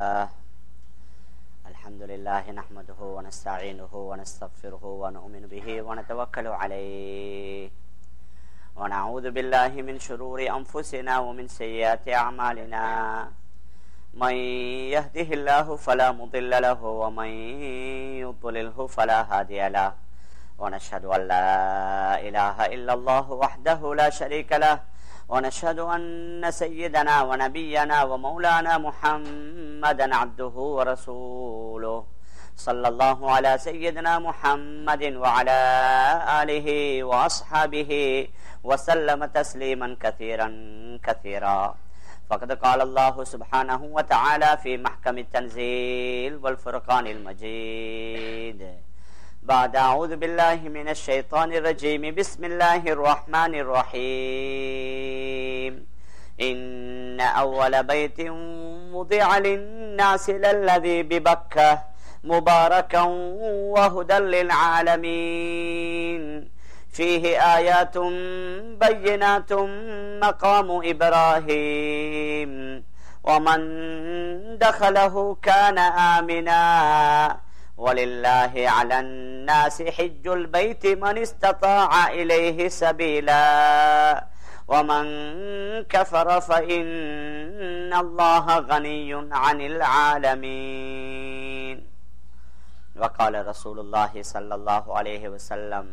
آه. الحمد لله نحمده ونستعينه ونستغفره ونؤمن به ونتوكل عليه ونعوذ بالله من شرور أنفسنا ومن سيئات أعمالنا من يهده الله فلا مضل له ومن يضلله فلا هادي له ونشهد أن لا إله إلا الله وحده لا شريك له ونشهد أن سيدنا ونبينا ومولانا محمدا عبده ورسوله صلى الله على سيدنا محمد وعلى آله وأصحابه وسلم تسليما كثيرا كثيرا فقد قال الله سبحانه وتعالى في محكم التنزيل والفرقان المجيد بعد أعوذ بالله من الشيطان الرجيم بسم الله الرحمن الرحيم إن أول بيت وضع للناس للذي ببكة مباركا وهدى للعالمين فيه آيات بينات مقام إبراهيم ومن دخله كان آمنا ولله على الناس حج البيت من استطاع إليه سبيلا ومن كفر فإن الله غني عن العالمين وقال رسول الله صلى الله عليه وسلم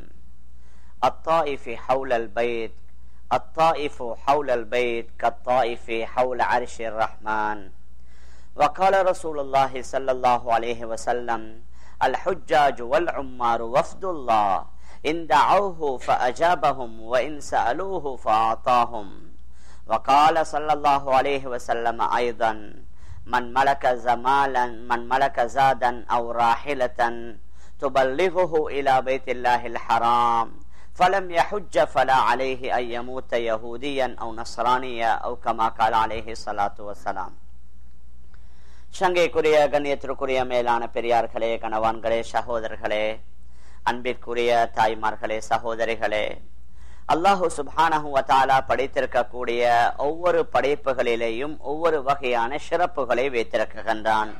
الطائف حول البيت الطائف حول البيت كالطائف حول عرش الرحمن وقال رسول الله صلى الله عليه وسلم الحجاج والعمار وفد الله إن دعوه فأجابهم وإن سألوه فأعطاهم وقال صلى الله عليه وسلم أيضا من ملك زمالا من ملك زادا أو راحلة تبلغه إلى بيت الله الحرام فلم يحج فلا عليه أن يموت يهوديا أو نصرانيا أو كما قال عليه الصلاة والسلام சங்கைக்குரிய கண்ணியத்திற்குரிய மேலான பெரியார்களே கணவான்களே சகோதரர்களே அன்பிற்குரிய தாய்மார்களே சகோதரிகளே அல்லாஹு சுபானஹுவத்தாலா படைத்திருக்கக்கூடிய ஒவ்வொரு படைப்புகளிலேயும் ஒவ்வொரு வகையான சிறப்புகளை வைத்திருக்கின்றான்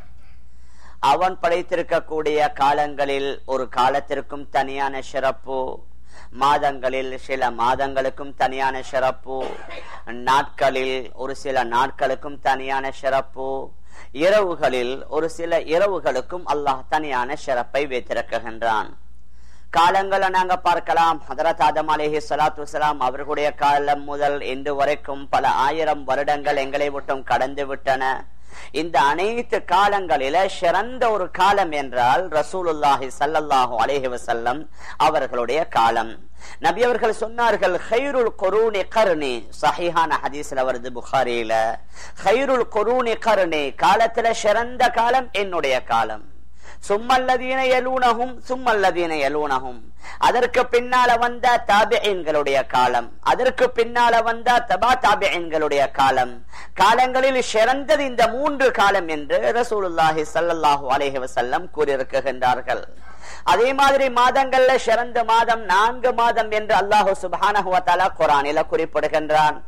அவன் படைத்திருக்கக்கூடிய காலங்களில் ஒரு காலத்திற்கும் தனியான சிறப்பு மாதங்களில் சில மாதங்களுக்கும் தனியான சிறப்பு நாட்களில் ஒரு சில நாட்களுக்கும் தனியான சிறப்பு இரவுகளில் ஒரு சில இரவுகளுக்கும் அல்லாஹ் தனியான சிறப்பை வைத்திருக்கின்றான் காலங்களை நாங்க பார்க்கலாம் ஹதரத் ஆதம் அலேஹி சலாத்து வலாம் அவர்களுடைய காலம் முதல் இன்று வரைக்கும் பல ஆயிரம் வருடங்கள் எங்களை விட்டும் கடந்து விட்டன இந்த அனைத்து காலங்களில சிறந்த ஒரு காலம் என்றால் ரசூலுல்லாஹி சல்லல்லாஹு அலேஹி வசல்லம் அவர்களுடைய காலம் நபி அவர்கள் சொன்னார்கள் ஹைருல் கொரூனி கருணி சஹிஹான ஹதீஸ்ல வருது புகாரியில ஹைருல் கொரூனி கருணி காலத்துல சிறந்த காலம் என்னுடைய காலம் சும்மல்லதீன எலூனகும் சும்மல்லதீன எலூனகும் அதற்கு பின்னால வந்த தாபியன்களுடைய காலம் அதற்கு பின்னால வந்த தபா தாபியன்களுடைய காலம் காலங்களில் சிறந்தது இந்த மூன்று காலம் என்று ரசூலுல்லாஹி சல்லாஹூ அலேஹி வசல்லம் கூறியிருக்கின்றார்கள் அதே மாதிரி மாதங்கள்ல சிறந்த மாதம் நான்கு மாதம் என்று அல்லாஹு சுபானஹுவத்தாலா குரானில குறிப்பிடுகின்றான்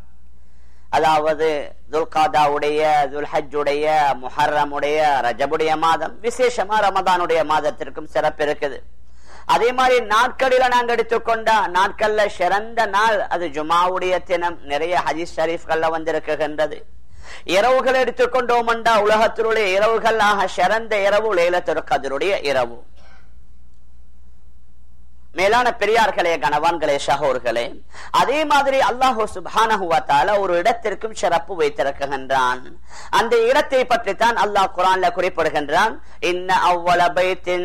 அதாவது துல்காதாவுடைய துல்ஹஜுடைய முஹர்ரமுடைய ரஜபுடைய மாதம் விசேஷமா ரமதானுடைய மாதத்திற்கும் சிறப்பு இருக்குது அதே மாதிரி நாட்களில நாங்க எடுத்துக்கொண்டா நாட்கள்ல சிறந்த நாள் அது ஜுமாவுடைய தினம் நிறைய ஹதீஸ் ஷரீஃப்கள்ல வந்திருக்குகின்றது இரவுகள் எடுத்துக்கொண்டோம்டா உலகத்தினுடைய இரவுகள் ஆக சிறந்த இரவு லேலத்திற்கதனுடைய இரவு மேலான பெரியார்களே கணவான்களே சகோர்களே அதே மாதிரி அல்லாஹூ சுபானஹுவத்தால ஒரு இடத்திற்கும் சிறப்பு வைத்திருக்கின்றான் அந்த இடத்தை பற்றி தான் அல்லாஹ் குரான்ல குறிப்பிடுகின்றான் இன்ன அவ்வள பைத்தின்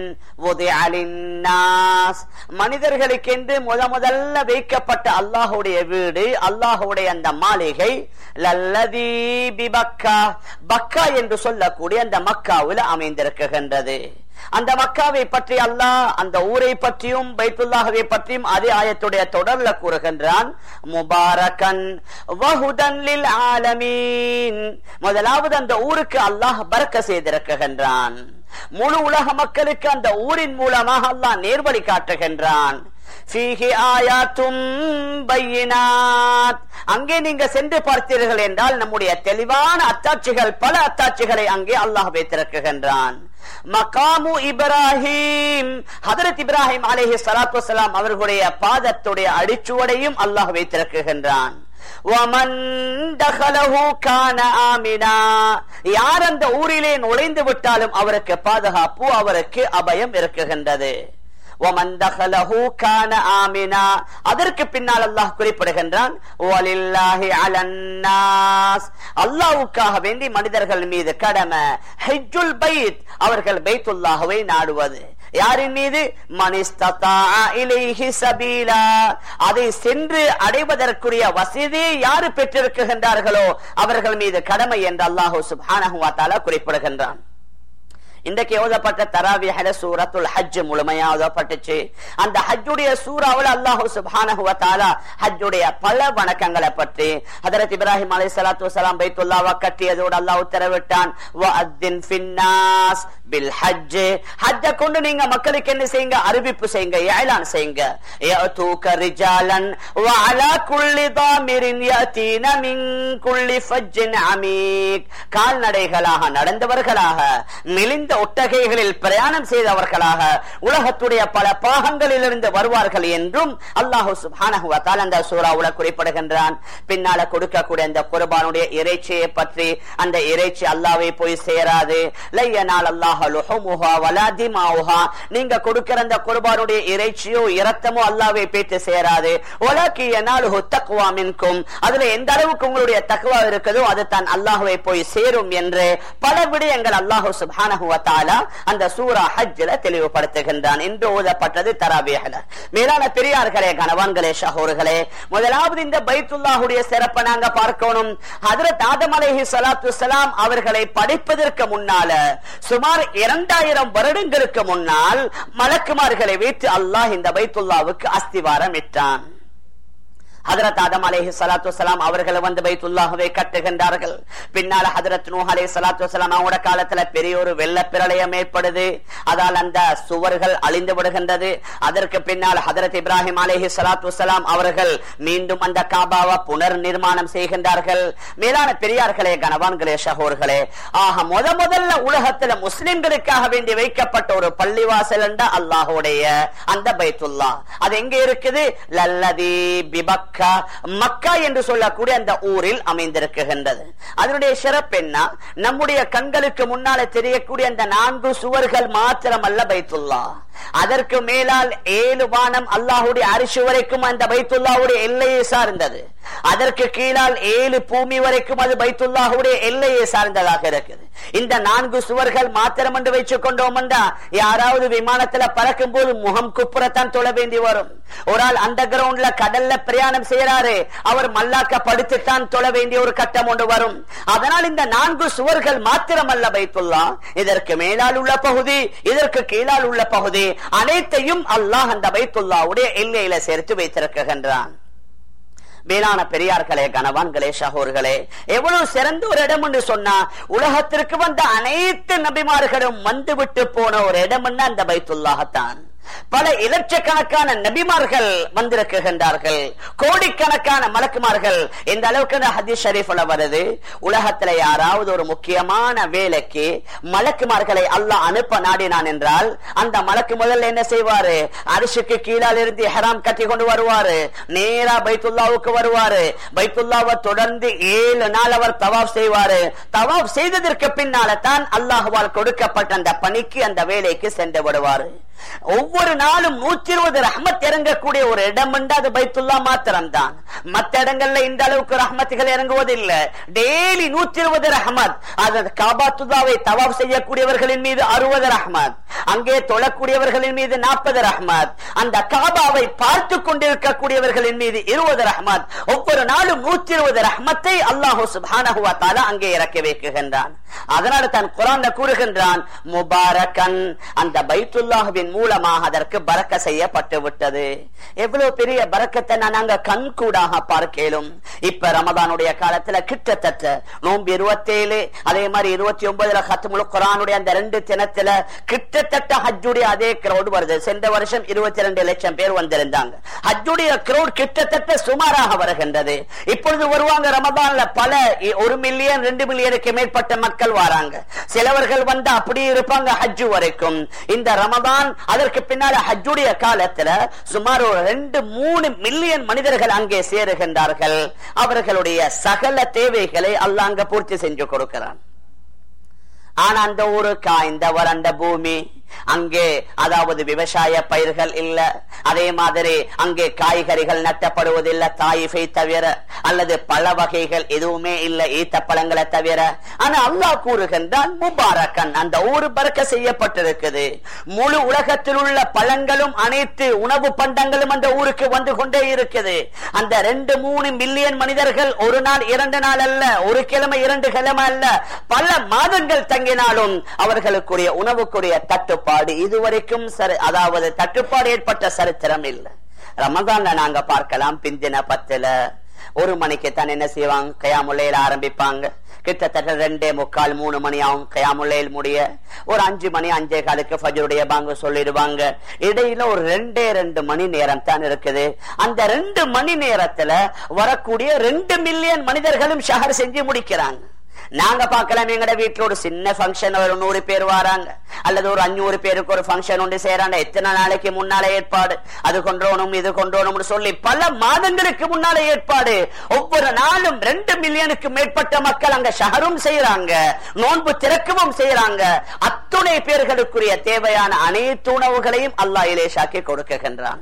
மனிதர்களுக்கென்று முத முதல்ல வைக்கப்பட்ட அல்லாஹுடைய வீடு அல்லாஹுடைய அந்த மாளிகை லல்லதி பக்கா பக்கா என்று சொல்லக்கூடிய அந்த மக்காவில் அமைந்திருக்கின்றது அந்த மக்காவை பற்றி அல்லாஹ் அந்த ஊரை பற்றியும் பைத்துல்லாஹவை பற்றியும் அதே ஆயத்துடைய தொடர்ல கூறுகின்றான் முபாரகன் ஆலமீன் முதலாவது அந்த ஊருக்கு அல்லாஹ் பறக்க செய்திருக்கின்றான் முழு உலக மக்களுக்கு அந்த ஊரின் மூலமாக அல்லாஹ் நேர்வழி காட்டுகின்றான் ஃபீஹி ஆயாத்தும் பையினாத் அங்கே நீங்க சென்று பார்த்தீர்கள் என்றால் நம்முடைய தெளிவான அத்தாட்சிகள் பல அத்தாட்சிகளை அங்கே அல்லாஹ் வைத்திருக்குகின்றான் மகாமு இப்ராஹிம் ஹதரத் இப்ராஹிம் அலேஹி சலாத்து வசலாம் அவர்களுடைய பாதத்துடைய அடிச்சுவடையும் அல்லாஹ் வைத்திருக்குகின்றான் யார் அந்த ஊரிலே நுழைந்து விட்டாலும் அவருக்கு பாதுகாப்பு அவருக்கு அபயம் இருக்குகின்றது அதற்கு பின்னால் அல்லாஹ் குறிப்பிடுகின்றான் அல்லாவுக்காக வேண்டி மனிதர்கள் மீது கடமை ஹெஜுல் பைத் அவர்கள் பைத்துல்லாஹுவை நாடுவது யாரின் மீது சபீலா அதை சென்று அடைவதற்குரிய வசதியை யாரு பெற்றிருக்கின்றார்களோ அவர்கள் மீது கடமை என்று அல்லாஹூ சுபானஹுவாத்தாலா குறிப்பிடுகின்றான் இன்றைக்கு ஓதப்பட்ட தராவியல சூரத்துல் ஹஜ் முழுமையா ஓதப்பட்டுச்சு அந்த ஹஜ்ஜுடைய சூறாவில் அல்லாஹு சுபானஹுவ தாலா ஹஜ்ஜுடைய பல வணக்கங்களை பற்றி ஹதரத் இப்ராஹிம் அலை சலாத்து வலாம் பைத்துல்லாவா கட்டியதோடு அல்லாஹ் உத்தரவிட்டான் பில் ஹஜ் ஹஜ்ஜ கொண்டு நீங்க மக்களுக்கு என்ன செய்யுங்க அறிவிப்பு செய்யுங்க ஏலான் செய்யுங்க يأتوك رجالا وعلى كل ضامر يأتين من كل فج عميق கால்நடைகளாக நடந்தவர்களாக மெலிந்த ஒட்டகைகளில் பிரயாணம் செய்தவர்களாக உலகத்துடைய பல பாகங்களில் இருந்து வருவார்கள் என்றும் அல்லாஹு சுபானஹு அந்த சூறாவுல குறிப்பிடுகின்றான் பின்னால கொடுக்கக்கூடிய அந்த குர்பானுடைய இறைச்சியை பற்றி அந்த இறைச்சி அல்லாவை போய் சேராது லையனால் அல்லாஹ் நீங்க கொடுக்கிற அந்த குர்பானுடைய இறைச்சியோ இரத்தமோ அல்லாவை பேச்சு சேராது மின்கும் அதுல எந்த அளவுக்கு உங்களுடைய தக்குவா இருக்குதோ அது தான் அல்லாஹுவை போய் சேரும் என்று பல விடயங்கள் அல்லாஹு சுபானஹு அந்த சூரா ஹஜ்ல தெளிவுபடுத்துகின்றான் என்று ஓதப்பட்டது தராபியல மேலான பெரியார்களே கணவான்களே ஷஹோர்களே முதலாவது இந்த பைத்துல்லாஹுடைய சிறப்பை நாங்க பார்க்கணும் ஹதரத் ஆதம் அலைஹி சலாத்து சலாம் அவர்களை படைப்பதற்கு முன்னால சுமார் இரண்டாயிரம் வருடங்களுக்கு முன்னால் மலக்குமார்களை வைத்து அல்லாஹ் இந்த பைத்துல்லாவுக்கு அஸ்திவாரம் இட்டான் ஹதரத் ஆதம் அலேஹி சலாத்து வலாம் அவர்கள் வந்து பைத்துல்லாகவே கட்டுகின்றார்கள் பின்னால ஹதரத் நூ அலே சலாத்து வலாம் அவங்களோட காலத்துல பெரிய ஒரு வெள்ள பிரளயம் ஏற்படுது அதால் அந்த சுவர்கள் அழிந்து விடுகின்றது அதற்கு பின்னால் ஹதரத் இப்ராஹிம் அலேஹி சலாத்து வலாம் அவர்கள் மீண்டும் அந்த காபாவை புனர் நிர்மாணம் செய்கின்றார்கள் மேலான பெரியார்களே கனவான்களே ஷஹோர்களே ஆக முத முதல்ல உலகத்துல முஸ்லிம்களுக்காக வேண்டி வைக்கப்பட்ட ஒரு பள்ளிவாசல் என்ற அல்லாஹுடைய அந்த பைத்துல்லா அது எங்க இருக்குது லல்லதி பிபக் மக்கா மக்கா என்று சொல்லக்கூடிய அந்த ஊரில் அமைந்திருக்கின்றது அதனுடைய சிறப்பு என்ன நம்முடைய கண்களுக்கு முன்னால தெரியக்கூடிய அந்த நான்கு சுவர்கள் மாத்திரமல்ல பைத்துல்லா அதற்கு மேலால் ஏழு வானம் அல்லாஹுடைய அரிசி வரைக்கும் அந்த பைத்துல்லாவுடைய எல்லையை சார்ந்தது அதற்கு கீழால் ஏழு பூமி வரைக்கும் அது பைத்துல்லாஹுடைய எல்லையை சார்ந்ததாக இருக்குது இந்த நான்கு சுவர்கள் மாத்திரம் என்று வச்சுக் கொண்டோம் யாராவது விமானத்துல பறக்கும் போது முகம் குப்புறத்தான் தொழ வேண்டி வரும் ஒரு ஆள் அந்த கிரவுண்ட்ல கடல்ல பிரயாணம் செய்யறாரு அவர் மல்லாக்க படுத்துத்தான் தொழ வேண்டிய ஒரு கட்டம் ஒன்று வரும் அதனால் இந்த நான்கு சுவர்கள் மாத்திரமல்ல பைத்துல்லா இதற்கு மேலால் உள்ள பகுதி இதற்கு கீழால் உள்ள பகுதி அனைத்தையும் அல்லாஹ் அந்த பைத்துல்லாவுடைய எல்லையில சேர்த்து வைத்திருக்கின்றான் மேலான பெரியார்களே கணவான்களே சகோர்களே எவ்வளவு சிறந்த ஒரு இடம் என்று சொன்னா உலகத்திற்கு வந்த அனைத்து நபிமார்களும் வந்துவிட்டு போன ஒரு இடம் அந்த பைத்துல்லாகத்தான் பல இலட்சக்கணக்கான நபிமார்கள் வந்திருக்கின்றார்கள் கோடிக்கணக்கான மலக்குமார்கள் இந்த அளவுக்கு ஹதீஸ் ஷரீஃப்ல வருது உலகத்துல யாராவது ஒரு முக்கியமான வேலைக்கு மலக்குமார்களை அல்லாஹ் அனுப்ப நாடினான் என்றால் அந்த மலக்கு முதல்ல என்ன செய்வாரு அரிசிக்கு கீழால் இருந்து ஹெராம் கட்டி கொண்டு வருவாரு நேரா பைத்துல்லாவுக்கு வருவாரு பைத்துல்லாவை தொடர்ந்து ஏழு நாள் அவர் தவாப் செய்வாரு தவாப் செய்ததற்கு பின்னால தான் அல்லாஹுவால் கொடுக்கப்பட்ட அந்த பணிக்கு அந்த வேலைக்கு சென்று விடுவாரு ஒவ்வொரு நாளும் நூற்றி இருபது ரஹ்மத் இறங்கக்கூடிய ஒரு இடம் அது பைத்துல்லா மாத்திரம் தான் மற்ற இடங்கள்ல இந்த அளவுக்கு ரஹ்மத்துகள் இறங்குவதில்லை டெய்லி நூற்றி இருபது ரஹ்மத் அது காபாத்துல்லாவை தவாப் செய்யக்கூடியவர்களின் மீது அறுபது ரஹ்மத் அங்கே தொழக்கூடியவர்களின் மீது நாற்பது ரஹ்மத் அந்த காபாவை பார்த்து கொண்டிருக்கக்கூடியவர்களின் மீது இருபது ரஹ்மத் ஒவ்வொரு நாளும் நூற்றி இருபது ரஹ்மத்தை அல்லாஹு சுபானஹுவா தாலா அங்கே இறக்கி வைக்குகின்றான் அதனால தான் குரான் கூறுகின்றான் முபாரக்கன் அந்த பைத்துல்லாஹுவின் ரமதானின் மூலமாக அதற்கு பறக்க செய்யப்பட்டு விட்டது எவ்வளவு பெரிய பறக்கத்தை நான் நாங்க கண் கூடாக பார்க்கலும் இப்ப ரமதானுடைய காலத்துல கிட்டத்தட்ட நோன்பு இருபத்தேழு அதே மாதிரி இருபத்தி ஒன்பதுல ஹத்துமுல் குரானுடைய அந்த ரெண்டு தினத்துல கிட்டத்தட்ட ஹஜ்ஜுடைய அதே கிரௌட் வருது சென்ற வருஷம் இருபத்தி ரெண்டு லட்சம் பேர் வந்திருந்தாங்க ஹஜ்ஜுடைய கிரௌட் கிட்டத்தட்ட சுமாராக வருகின்றது இப்பொழுது வருவாங்க ரமதான்ல பல இ- ஒரு மில்லியன் ரெண்டு மில்லியனுக்கு மேற்பட்ட மக்கள் வராங்க சிலவர்கள் வந்து அப்படியே இருப்பாங்க ஹஜ்ஜு வரைக்கும் இந்த ரமதான் அதற்கு பின்னால ஹஜ்ஜுடைய காலத்துல சுமார் ஒரு ரெண்டு மூணு மில்லியன் மனிதர்கள் அங்கே சேருகின்றார்கள் அவர்களுடைய சகல தேவைகளை அல்லாஹ் அங்க பூர்த்தி செஞ்சு கொடுக்கிறான் ஆனா அந்த ஊரு காய்ந்த வறண்ட பூமி அங்கே அதாவது விவசாய பயிர்கள் இல்ல அதே மாதிரி அங்கே காய்கறிகள் நட்டப்படுவதில்லை தாயிஃபை தவிர அல்லது பழ வகைகள் எதுவுமே இல்ல ஈத்த பழங்களை தவிர ஆனா அல்லாஹ் கூறுகின்றான் முபாரக்கன் அந்த ஊரு பறக்க செய்யப்பட்டிருக்குது முழு உலகத்தில் உள்ள பழங்களும் அனைத்து உணவு பண்டங்களும் அந்த ஊருக்கு வந்து கொண்டே இருக்குது அந்த ரெண்டு மூணு மில்லியன் மனிதர்கள் ஒரு நாள் இரண்டு நாள் அல்ல ஒரு கிழமை இரண்டு கிழமை அல்ல பல மாதங்கள் தங்கினாலும் அவர்களுக்குரிய உணவுக்குரிய தட்டுப்பாடு இதுவரைக்கும் சரி- அதாவது தட்டுப்பாடு ஏற்பட்ட சரித்திரம் இல்லை ரமதான்ல நாங்க பார்க்கலாம் பிந்தின பத்துல ஒரு மணிக்கு தான் என்ன செய்வாங்க கயாமுல்லையில் ஆரம்பிப்பாங்க கிட்டத்தட்ட ரெண்டே முக்கால் மூணு மணி ஆகும் கயாமுல்லையில் முடிய ஒரு அஞ்சு மணி அஞ்சே காலுக்கு ஃபஜருடைய பாங்க சொல்லிடுவாங்க இடையில ஒரு ரெண்டே ரெண்டு மணி நேரம் தான் இருக்குது அந்த ரெண்டு மணி நேரத்துல வரக்கூடிய ரெண்டு மில்லியன் மனிதர்களும் ஷஹர் செஞ்சு முடிக்கிறாங்க நாங்க பார்க்கலாம் எங்கட வீட்டுல ஒரு சின்ன ஃபங்க்ஷன் ஒரு நூறு பேர் வராங்க அல்லது ஒரு அஞ்சூறு பேருக்கு ஒரு ஃபங்க்ஷன் ஒன்று செய்யறாங்க எத்தனை நாளைக்கு முன்னால ஏற்பாடு அது கொண்டோணும் இது கொண்டோணும்னு சொல்லி பல மாதங்களுக்கு முன்னால ஏற்பாடு ஒவ்வொரு நாளும் ரெண்டு மில்லியனுக்கு மேற்பட்ட மக்கள் அங்க ஷஹரும் செய்யறாங்க நோன்பு திறக்கவும் செய்யறாங்க அத்துணை பேர்களுக்குரிய தேவையான அனைத்து உணவுகளையும் அல்லாஹ் இலேஷாக்கி கொடுக்குகின்றான்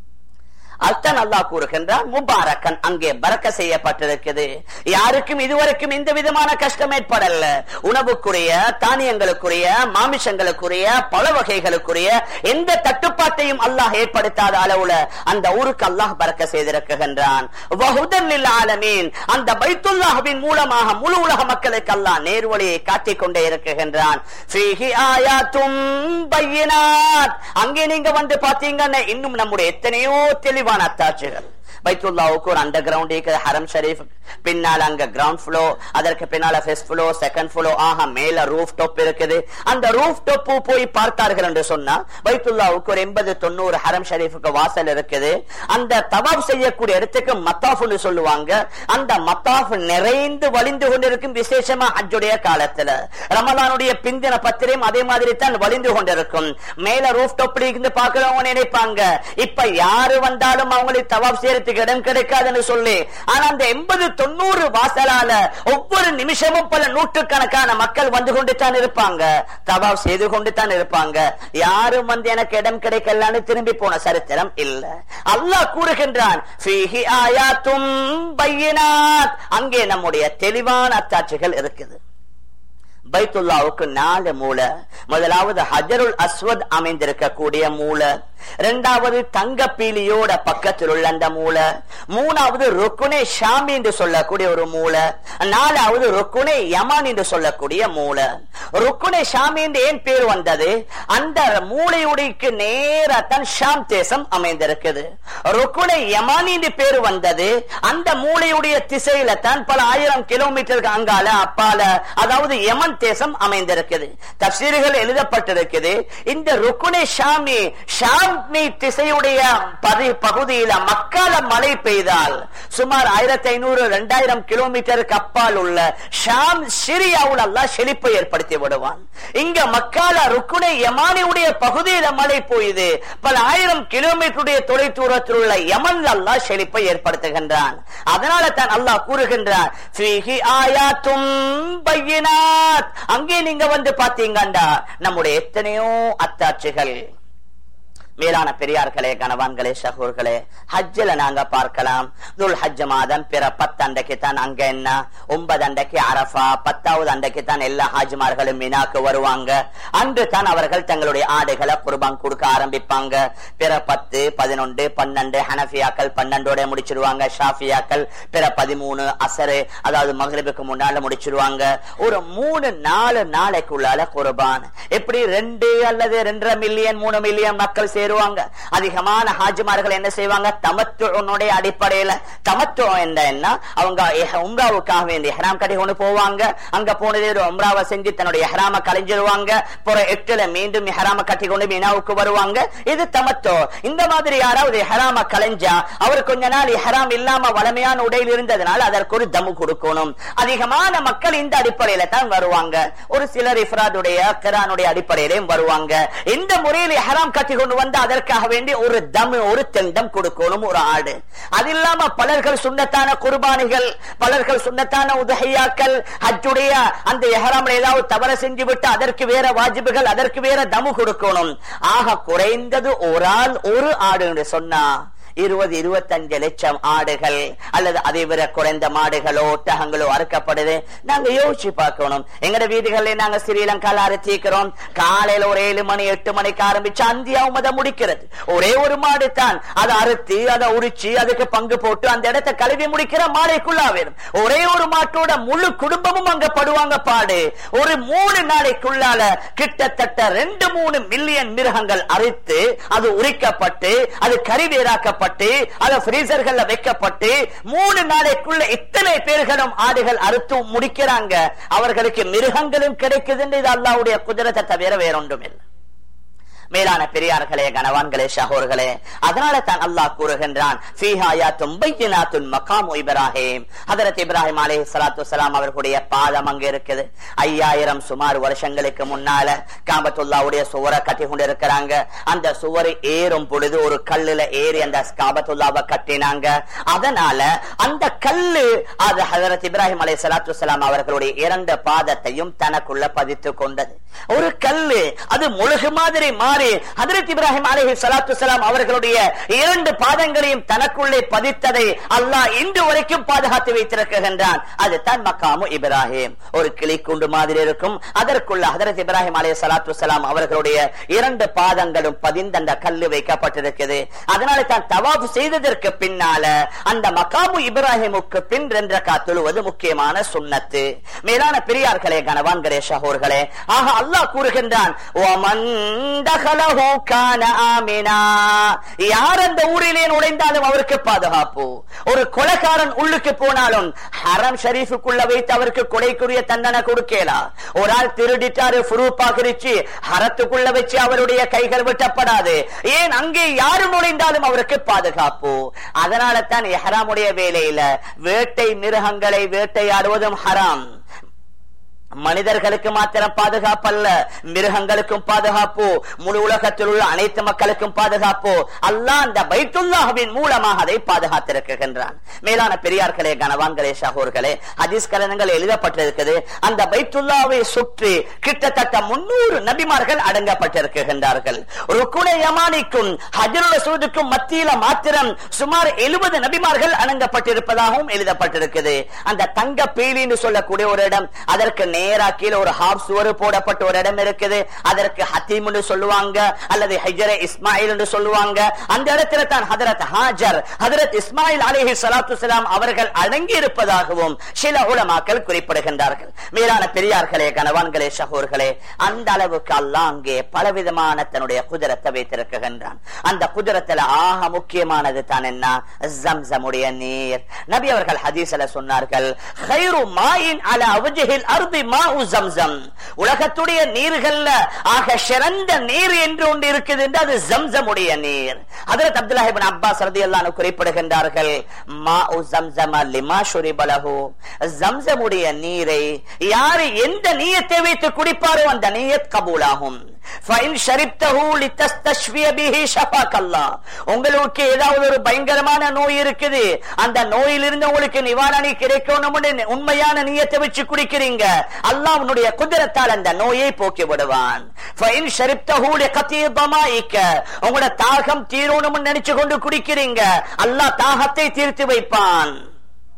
அல்தான் அல்லாஹ் கூறுகின்றான் முபாரக்கன் அங்கே பறக்க செய்யப்பட்டிருக்குது யாருக்கும் இதுவரைக்கும் எந்த விதமான கஷ்டம் ஏற்படல உணவுக்குரிய தானியங்களுக்குரிய மாமிசங்களுக்குரிய பல வகைகளுக்குரிய எந்த தட்டுப்பாட்டையும் அல்லாஹ் ஏற்படுத்தாத அளவுல அந்த ஊருக்கு அல்லாஹ் பறக்க செய்திருக்கின்றான் வஹுதன் லில் ஆலமீன் அந்த பைத்துல்லாஹ்வின் மூலமாக முழு உலக மக்களுக்கு அல்லாஹ் நேர்வழியை காட்டிக் கொண்டே இருக்குகின்றான் ஃபீஹி ஆயாத்தும் பையினாத் அங்கே நீங்க வந்து பாத்தீங்கன்னா இன்னும் நம்முடைய எத்தனையோ தெளிவான அத்தாட்சிகள் பைத்துல்லாவுக்கு ஒரு அண்டர் கிரவுண்ட் இருக்குது ஹரம் ஷரீஃப் பின்னால அங்க கிரவுண்ட் ஃப்ளோ அதற்கு பின்னால ஃபெஸ்ட் ஃப்ளோ செகண்ட் ஃப்ளோ ஆஹா மேல ரூஃப் டாப் இருக்குது அந்த ரூஃப் டாப் போய் பார்த்தார்கள் என்று சொன்னா பைத்துல்லாவுக்கு ஒரு எண்பது தொண்ணூறு ஹரம் ஷரீஃபுக்கு வாசல் இருக்குது அந்த தவாப் செய்யக்கூடிய இடத்துக்கு மத்தாஃப்னு சொல்லுவாங்க அந்த மத்தாஃப் நிறைந்து வழிந்து கொண்டிருக்கும் விசேஷமா ஹஜ்ஜுடைய காலத்துல ரமலானுடைய பிந்தின பத்திரையும் அதே மாதிரி தான் வழிந்து கொண்டிருக்கும் மேல ரூஃப் டாப்ல இருந்து பாக்குறவங்க நினைப்பாங்க இப்ப யாரு வந்தாலும் அவங்களுக்கு தவாப் செய்யறதுக்கு இடம் கிடைக்காதுன்னு சொல்லி ஆனா அந்த எண்பது தொண்ணூறு வாசலால ஒவ்வொரு நிமிஷமும் பல நூற்றுக்கணக்கான மக்கள் வந்து கொண்டு தான் இருப்பாங்க தவாப் செய்து கொண்டு தான் இருப்பாங்க யாரும் வந்து எனக்கு இடம் கிடைக்கலன்னு திரும்பி போன சரித்திரம் இல்ல அல்லாஹ் கூறுகின்றான் "ஃபீஹி ஆயாத்தும் பையினாத்." அங்கே நம்முடைய தெளிவான அத்தாட்சிகள் இருக்குது பைத்துல்லாவுக்கு நாலு மூலை முதலாவது ஹஜருல் அஸ்வத் அமைந்திருக்கக்கூடிய மூலை இரண்டாவது தங்க பீலியோட பக்கத்தில் உள்ள அந்த மூலை மூணாவது ருக்குனே ஷாமி என்று சொல்லக்கூடிய ஒரு மூலை நாலாவது ருக்குனே யமான் என்று சொல்லக்கூடிய மூலை ருக்குனே ஷாமி என்று ஏன் பேர் வந்தது அந்த மூளையுடைக்கு நேரத்தான் ஷாம் தேசம் அமைந்திருக்குது ருக்குனே யமானி என்று பேர் வந்தது அந்த மூளையுடைய திசையில தான் பல ஆயிரம் கிலோமீட்டருக்கு அங்கால அப்பால அதாவது யமன் தேசம் அமைந்திருக்குது தப்சீர்கள் எழுதப்பட்டிருக்குது இந்த ருக்குனே ஷாமி ஷாமி திசையுடைய பதி பகுதியில மக்கால மழை பெய்தால் சுமார் ஆயிரத்தி ஐநூறு இரண்டாயிரம் கிலோமீட்டருக்கு அப்பால் உள்ள ஷாம் சிரியாவில் அல்லாஹ் செழிப்பை ஏற்படுத்தி விடுவான் இங்க மக்கால ருக்குனே யமானியுடைய பகுதியில மழை பெய்யுது பல ஆயிரம் கிலோமீட்டருடைய தொலை தூரத்தில் உள்ள யமன் அல்லாஹ் செழிப்பை ஏற்படுத்துகின்றான் அதனால தான் அல்லாஹ் கூறுகின்றான் "ஃபீஹி ஆயாத்தும் பையினாத்." அங்கே நீங்க வந்து பாத்தீங்கண்டா நம்முடைய எத்தனையோ அத்தாட்சிகள் மேலான பெரியார்களே கணவான்களே சகோர்களே ஹஜ்ஜில நாங்க பார்க்கலாம் துல் ஹஜ் மாதம் பிற பத்து அண்டைக்கு தான் அங்க என்ன ஒன்பது அண்டைக்கு அரஃபா பத்தாவது அண்டைக்கு தான் எல்லா ஹாஜிமார்களும் மினாக்கு வருவாங்க அன்று தான் அவர்கள் தங்களுடைய ஆடைகளை குர்பான் கொடுக்க ஆரம்பிப்பாங்க பிற பத்து பதினொன்று பன்னெண்டு ஹனஃபியாக்கள் பன்னெண்டோட முடிச்சிருவாங்க ஷாஃபியாக்கள் பிற பதிமூணு அசரு அதாவது மகரிபுக்கு முன்னால முடிச்சிருவாங்க ஒரு மூணு நாலு நாளைக்குள்ளால குர்பான் எப்படி ரெண்டு அல்லது ரெண்டரை மில்லியன் மூணு மில்லியன் மக்கள் சேருவாங்க அதிகமான ஹாஜிமார்கள் என்ன செய்வாங்க தமத்துவனுடைய அடிப்படையில தமத்துவம் என்ன என்ன அவங்க எஹ்- உம்ராவுக்காக வேண்டிய ஹராம் கட்டி கொண்டு போவாங்க அங்க போனதே ஒரு உம்ராவை செஞ்சு தன்னுடைய ஹராம கலைஞ்சிருவாங்க புற எட்டுல மீண்டும் ஹராம கட்டி கொண்டு மீனாவுக்கு வருவாங்க இது தமத்துவம் இந்த மாதிரி யாராவது ஹராம கலைஞ்சா அவர் கொஞ்ச நாள் ஹராம் இல்லாம வளமையான உடையில் இருந்ததுனால அதற்கு ஒரு தமு கொடுக்கணும் அதிகமான மக்கள் இந்த அடிப்படையில தான் வருவாங்க ஒரு சிலர் இஃப்ராதுடைய கிரானுடைய அடிப்படையிலையும் வருவாங்க இந்த முறையில் ஹராம் கட்டி கொண்டு வந்து அதற்காக வேண்டி ஒரு தமு ஒரு தெண்டம் கொடுக்கணும் ஒரு ஆடு அது இல்லாம பலர்கள் சுண்ணத்தான குர்பானிகள் பலர்கள் சுண்ணத்தான உதகையாக்கள் ஹஜ்ஜுடைய அந்த எஹராம் ஏதாவது தவற செஞ்சு விட்டு அதற்கு வேற வாஜிபுகள் அதற்கு வேற தமு கொடுக்கணும் ஆக குறைந்தது ஒரு ஆள் ஒரு ஆடு என்று சொன்னா இருபது இருபத்தஞ்சு லட்சம் ஆடுகள் அல்லது அதை விட குறைந்த மாடுகளோ ஒட்டகங்களோ அறுக்கப்படுது நாங்க யோசிச்சு பார்க்கணும் எங்கட வீடுகள்ல நாங்க ஸ்ரீலங்கால அறுத்திக்கிறோம் காலையில ஒரு ஏழு மணி எட்டு மணிக்கு ஆரம்பிச்சு அந்தியாவும் அதை முடிக்கிறது ஒரே ஒரு மாடு தான் அதை அறுத்து அதை உரிச்சு அதுக்கு பங்கு போட்டு அந்த இடத்தை கழுவி முடிக்கிற மாலைக்குள்ளா வேணும் ஒரே ஒரு மாட்டோட முழு குடும்பமும் அங்க படுவாங்க பாடு ஒரு மூணு நாளைக்குள்ளால கிட்டத்தட்ட ரெண்டு மூணு மில்லியன் மிருகங்கள் அறுத்து அது உரிக்கப்பட்டு அது கறிவேறாக்கப்பட்டு அது ஃப்ரீசர்கள்ல வைக்கப்பட்டு மூணு நாளைக்குள்ள இத்தனை பேர்களும் ஆடுகள் அறுத்து முடிக்கிறாங்க அவர்களுக்கு மிருகங்களும் கிடைக்குதுன்னு இது அல்லாவுடைய குதிரத்தை தவிர வேறொன்றும் இல்லை மேலான பெரியார்களே கணவான்களே ஷஹோர்களே அதனால தான் அல்லாஹ் கூறுகின்றான் ஃபீஹாயாத்தும் பையினாத்துன் மகாமு இப்ராஹிம் ஹதரத் இப்ராஹிம் அலைஹி ஸலாத்து வஸலாம் அவர்களுடைய பாதம் அங்க இருக்குது ஐயாயிரம் சுமார் வருஷங்களுக்கு முன்னால காபத்துல்லாவுடைய சுவரை கட்டி கொண்டு இருக்கிறாங்க அந்த சுவரை ஏறும் பொழுது ஒரு கல்லுல ஏறி அந்த காபத்துல்லாவை கட்டினாங்க அதனால அந்த கல்லு அது ஹதரத் இப்ராஹிம் அலைஹி ஸலாத்து வஸலாம் அவர்களுடைய இரண்டு பாதத்தையும் தனக்குள்ள பதித்து கொண்டது ஒரு கல்லு அது முழுகு மாதிரி மாறி ஹதரத் இப்ராஹிம் அலைஹி ஸலாத்து வஸலாம் அவர்களுடைய இரண்டு பாதங்களையும் தனக்குள்ளே பதித்ததை அல்லாஹ் இன்று வரைக்கும் பாதுகாத்து வைத்திருக்கின்றான் அது தான் மக்காமு இப்ராஹிம் ஒரு கிளிக்குண்டு மாதிரி இருக்கும் அதற்குள்ள ஹதரத் இப்ராஹிம் அலைஹி ஸலாத்து வஸலாம் அவர்களுடைய இரண்டு பாதங்களும் பதிந்த அந்த கல்லு வைக்கப்பட்டிருக்குது அதனால தான் தவாப் செய்ததற்கு பின்னால அந்த மக்காமு இப்ராஹிமுக்கு பின் ரெண்டு தொழுவது முக்கியமான சுன்னத்து மேலான பெரியார்களே கனவான்களே ஷஹோர்களே ஆக அல்லாஹ் கூறுகின்றான் "ஒமன் தகலஹு கான ஆமினா." யார் அந்த ஊரிலே நுழைந்தாலும் அவருக்கு பாதுகாப்பு ஒரு கொலைக்காரன் உள்ளுக்கு போனாலும் ஹரம் ஷரீஃபுக்குள்ள வைத்து அவருக்கு கொலைக்குரிய தண்டனை கொடுக்கலா ஒரு ஆள் திருடிட்டாரு புரூப்பாகிருச்சு ஹரத்துக்குள்ள வச்சு அவருடைய கைகள் வெட்டப்படாது ஏன் அங்கே யாரு நுழைந்தாலும் அவருக்கு பாதுகாப்பு அதனால தான் ஹராமுடைய வேலையில வேட்டை மிருகங்களை வேட்டையாடுவதும் ஹராம் மனிதர்களுக்கு மாத்திரம் பாதுகாப்பு அல்ல மிருகங்களுக்கும் பாதுகாப்பு முழு உலகத்தில் உள்ள அனைத்து மக்களுக்கும் பாதுகாப்பு அல்லாஹ் அந்த பைத்துல்லாஹின் மூலமாக அதை பாதுகாத்திருக்கின்றான் மேலான பெரியார்களே கனவான்களே ஷஹூர்களே ஹதீஸ் கலனங்கள் எழுதப்பட்டிருக்குது அந்த பைத்துல்லாவை சுற்றி கிட்டத்தட்ட முன்னூறு நபிமார்கள் அடங்கப்பட்டிருக்கின்றார்கள் ருக்குனை யமானிக்கும் ஹஜருல் சூதுக்கும் மத்தியில மாத்திரம் சுமார் எழுபது நபிமார்கள் அடங்கப்பட்டிருப்பதாகவும் எழுதப்பட்டிருக்குது அந்த தங்க பீலின்னு சொல்லக்கூடிய ஒரு இடம் அதற்கு நேரா கீழே ஒரு ஹாப் சுவர் போடப்பட்ட ஒரு இடம் இருக்குது அதற்கு ஹத்தீம் என்று சொல்லுவாங்க அல்லது ஹஜர இஸ்மாயில் என்று சொல்லுவாங்க அந்த இடத்துல தான் ஹதரத் ஹாஜர் ஹதரத் இஸ்மாயில் அலிஹி சலாத்து சலாம் அவர்கள் அடங்கி இருப்பதாகவும் சில உலமாக்கள் குறிப்பிடுகின்றார்கள் மேலான பெரியார்களே கணவான்களே ஷஹூர்களே அந்த அளவுக்கு அல்லாஹ் அங்கே பலவிதமான தன்னுடைய குதிரத்தை வைத்திருக்கின்றான் அந்த குதிரத்துல ஆக முக்கியமானது தான் என்ன ஜம்சமுடைய நீர் நபி அவர்கள் ஹதீஸ்ல சொன்னார்கள் "ஹைரு மாயின் அலா வஜ்ஹில் அர்தி மாஉ ஜம்சம்." உலகத்துடைய நீர்கள்ல ஆக சிறந்த நீர் என்று ஒன்று இருக்குது என்று அது ஜம்சமுடைய நீர் ஹதரத் அப்துல்லாஹ் இப்னு அப்பாஸ் ரலியல்லாஹு அன்ஹு குறிப்பிடுகின்றார்கள் மாஉ ஜம்சம லிமா ஷுரிபலஹு ஜம்சமுடைய நீரை யார் எந்த நியத்தை வைத்து குடிப்பாரோ அந்த நியத் கபூலாகும் فَإِنْ شَرِبْتَهُ لِتَسْتَشْفِيَ بِهِ شَفَاكَ اللَّهُ. உங்களுக்கு ஏதாவது ஒரு பயங்கரமான நோய் இருக்குது அந்த நோயிலிருந்து உங்களுக்கு நிவாரணி கிடைக்கணும் உண்மையான நியத்தை வச்சு குடிக்கிறீங்க அல்லாஹ் உன்னுடைய குதிரத்தால் அந்த நோயை போக்கி விடுவான் فَإِنْ شَرِبْتَهُ لِقَطِيعِ ضَمَائِكَ. உங்களோட தாகம் தீரணும்னு நினைச்சு கொண்டு குடிக்கிறீங்க அல்லாஹ் தாகத்தை தீர்த்து வைப்பான்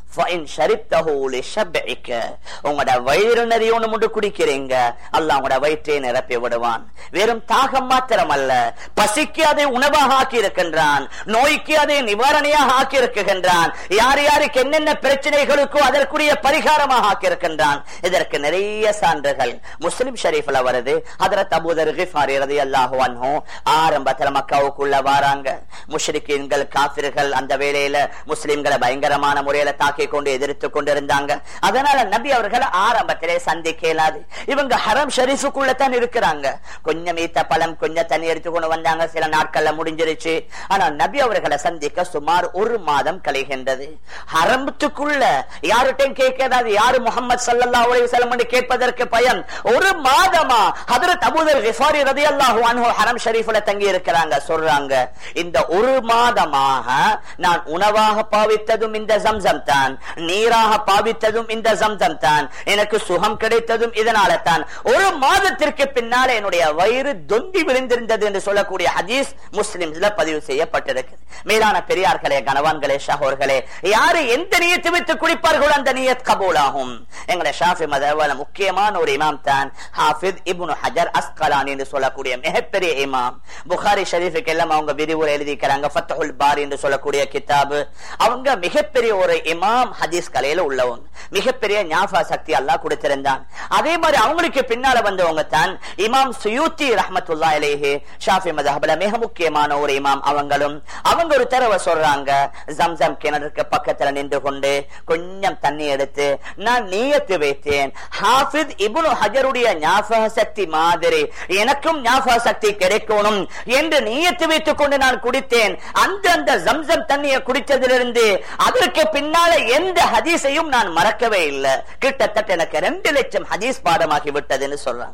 உங்களோட வயிறு நிறைய ஒண்ணு முண்டு குடிக்கிறீங்க அல்ல உங்களோட வயிற்றை நிரப்பி விடுவான் வெறும் தாகம் மாத்திரம் அல்ல பசிக்கு அதை உணவாக ஆக்கி இருக்கின்றான் நோய்க்கு அதை நிவாரணையாக ஆக்கி இருக்கின்றான் யார் யாருக்கு என்னென்ன பிரச்சனைகளுக்கோ அதற்குரிய பரிகாரமாக ஆக்கி இருக்கின்றான் இதற்கு நிறைய சான்றுகள் முஸ்லிம் ஷரீஃப்ல வருது அதற்கு அபூதர் கிஃபாரி ரலியல்லாஹு அன்ஹு ஆரம்பத்துல மக்காவுக்குள்ள வாராங்க முஷ்ரிக்கீன்கள் காபிர்கள் அந்த வேளையில முஸ்லிம்களை பயங்கரமான முறையில தாக்கி கொண்டு எதிர்த்து கொண்டிருந்தாங்க அதனால நபி அவர்கள் ஆரம்பத்திலே சந்திக்க இயலாது இவங்க ஹரம் ஷரீஃபுக்குள்ள தான் இருக்கிறாங்க கொஞ்சம் ஈத்த பழம் கொஞ்சம் தண்ணி எடுத்து கொண்டு வந்தாங்க சில நாட்கள்ல முடிஞ்சிருச்சு ஆனா நபி அவர்களை சந்திக்க சுமார் ஒரு மாதம் கழிகின்றது ஹரம்பத்துக்குள்ள யார்கிட்டையும் கேட்காது யாரு முகமது சல்லா அலைஹி கேட்பதற்கு பயன் ஒரு மாதமா ஹதரத் அபூதர் கிஃபாரி ரலியல்லாஹு அன்ஹு ஹரம் ஷரீஃப்ல தங்கி இருக்கிறாங்க சொல்றாங்க இந்த ஒரு மாதமாக நான் உணவாக பாவித்ததும் இந்த ஜம்சம் தான் நீராக பாவித்ததும் இந்த ஜம்சம் தான் எனக்கு சுகம் கிடைத்ததும் இதனால தான் ஒரு மாதத்திற்கு பின்னால என்னுடைய வயிறு தொந்தி விழுந்திருந்தது என்று சொல்லக்கூடிய ஹதீஸ் முஸ்லிம்ஸ்ல பதிவு செய்யப்பட்டிருக்கு மேலான பெரியார்களே கனவான்களே ஷஹோர்களே யாரு எந்த நியத்து வைத்து குடிப்பார்களோ அந்த நியத் கபூலாகும் எங்களை ஷாஃபி மதவல முக்கியமான ஒரு இமாம் தான் ஹாஃபித் இப்னு ஹஜர் அஸ்கலானி என்று சொல்லக்கூடிய மிகப்பெரிய இமாம் புகாரி ஷரீஃபுக்கு எல்லாம் அவங்க விரிவுரை எழுதிக்கிறாங்க ஃபத்தஹுல் பாரி என்று சொல்லக்கூடிய கிதாபு அவங்க மிகப்பெரிய ஒரு இமாம் ஹதீஸ் கலையில உள்ளவங்க மிகப்பெரிய ஞாபக சக்தி அல்லாஹ் கொடுத்திருந்தான் அதே மாதிரி அவங்களுக்கு பின்னால வந்தவங்க தான் இமாம் சுயூத்தி ரஹமத்துல்லா இலேஹி ஷாஃபி மதஹபல மிக முக்கியமான ஒரு இமாம் அவங்களும் அவங்க ஒரு தடவை சொல்றாங்க ஜம்சம் கிணறுக்கு பக்கத்துல நின்று கொண்டு கொஞ்சம் தண்ணி எடுத்து நான் நீயத்து வைத்தேன் ஹாஃபித் இப்னு ஹஜருடைய ஞாபக சக்தி மாதிரி எனக்கும் ஞாபக சக்தி கிடைக்கணும் என்று நீயத்து வைத்துக் கொண்டு நான் குடித்தேன் அந்த அந்த ஜம்சம் தண்ணியை குடித்ததிலிருந்து அதற்கு பின்னால எந்த ஹதீஸையும் நான் மறக்கவே இல்லை கிட்டத்தட்ட எனக்கு ரெண்டு லட்சம் ஹதீஸ் பாடமாகி விட்டதுன்னு சொல்றாங்க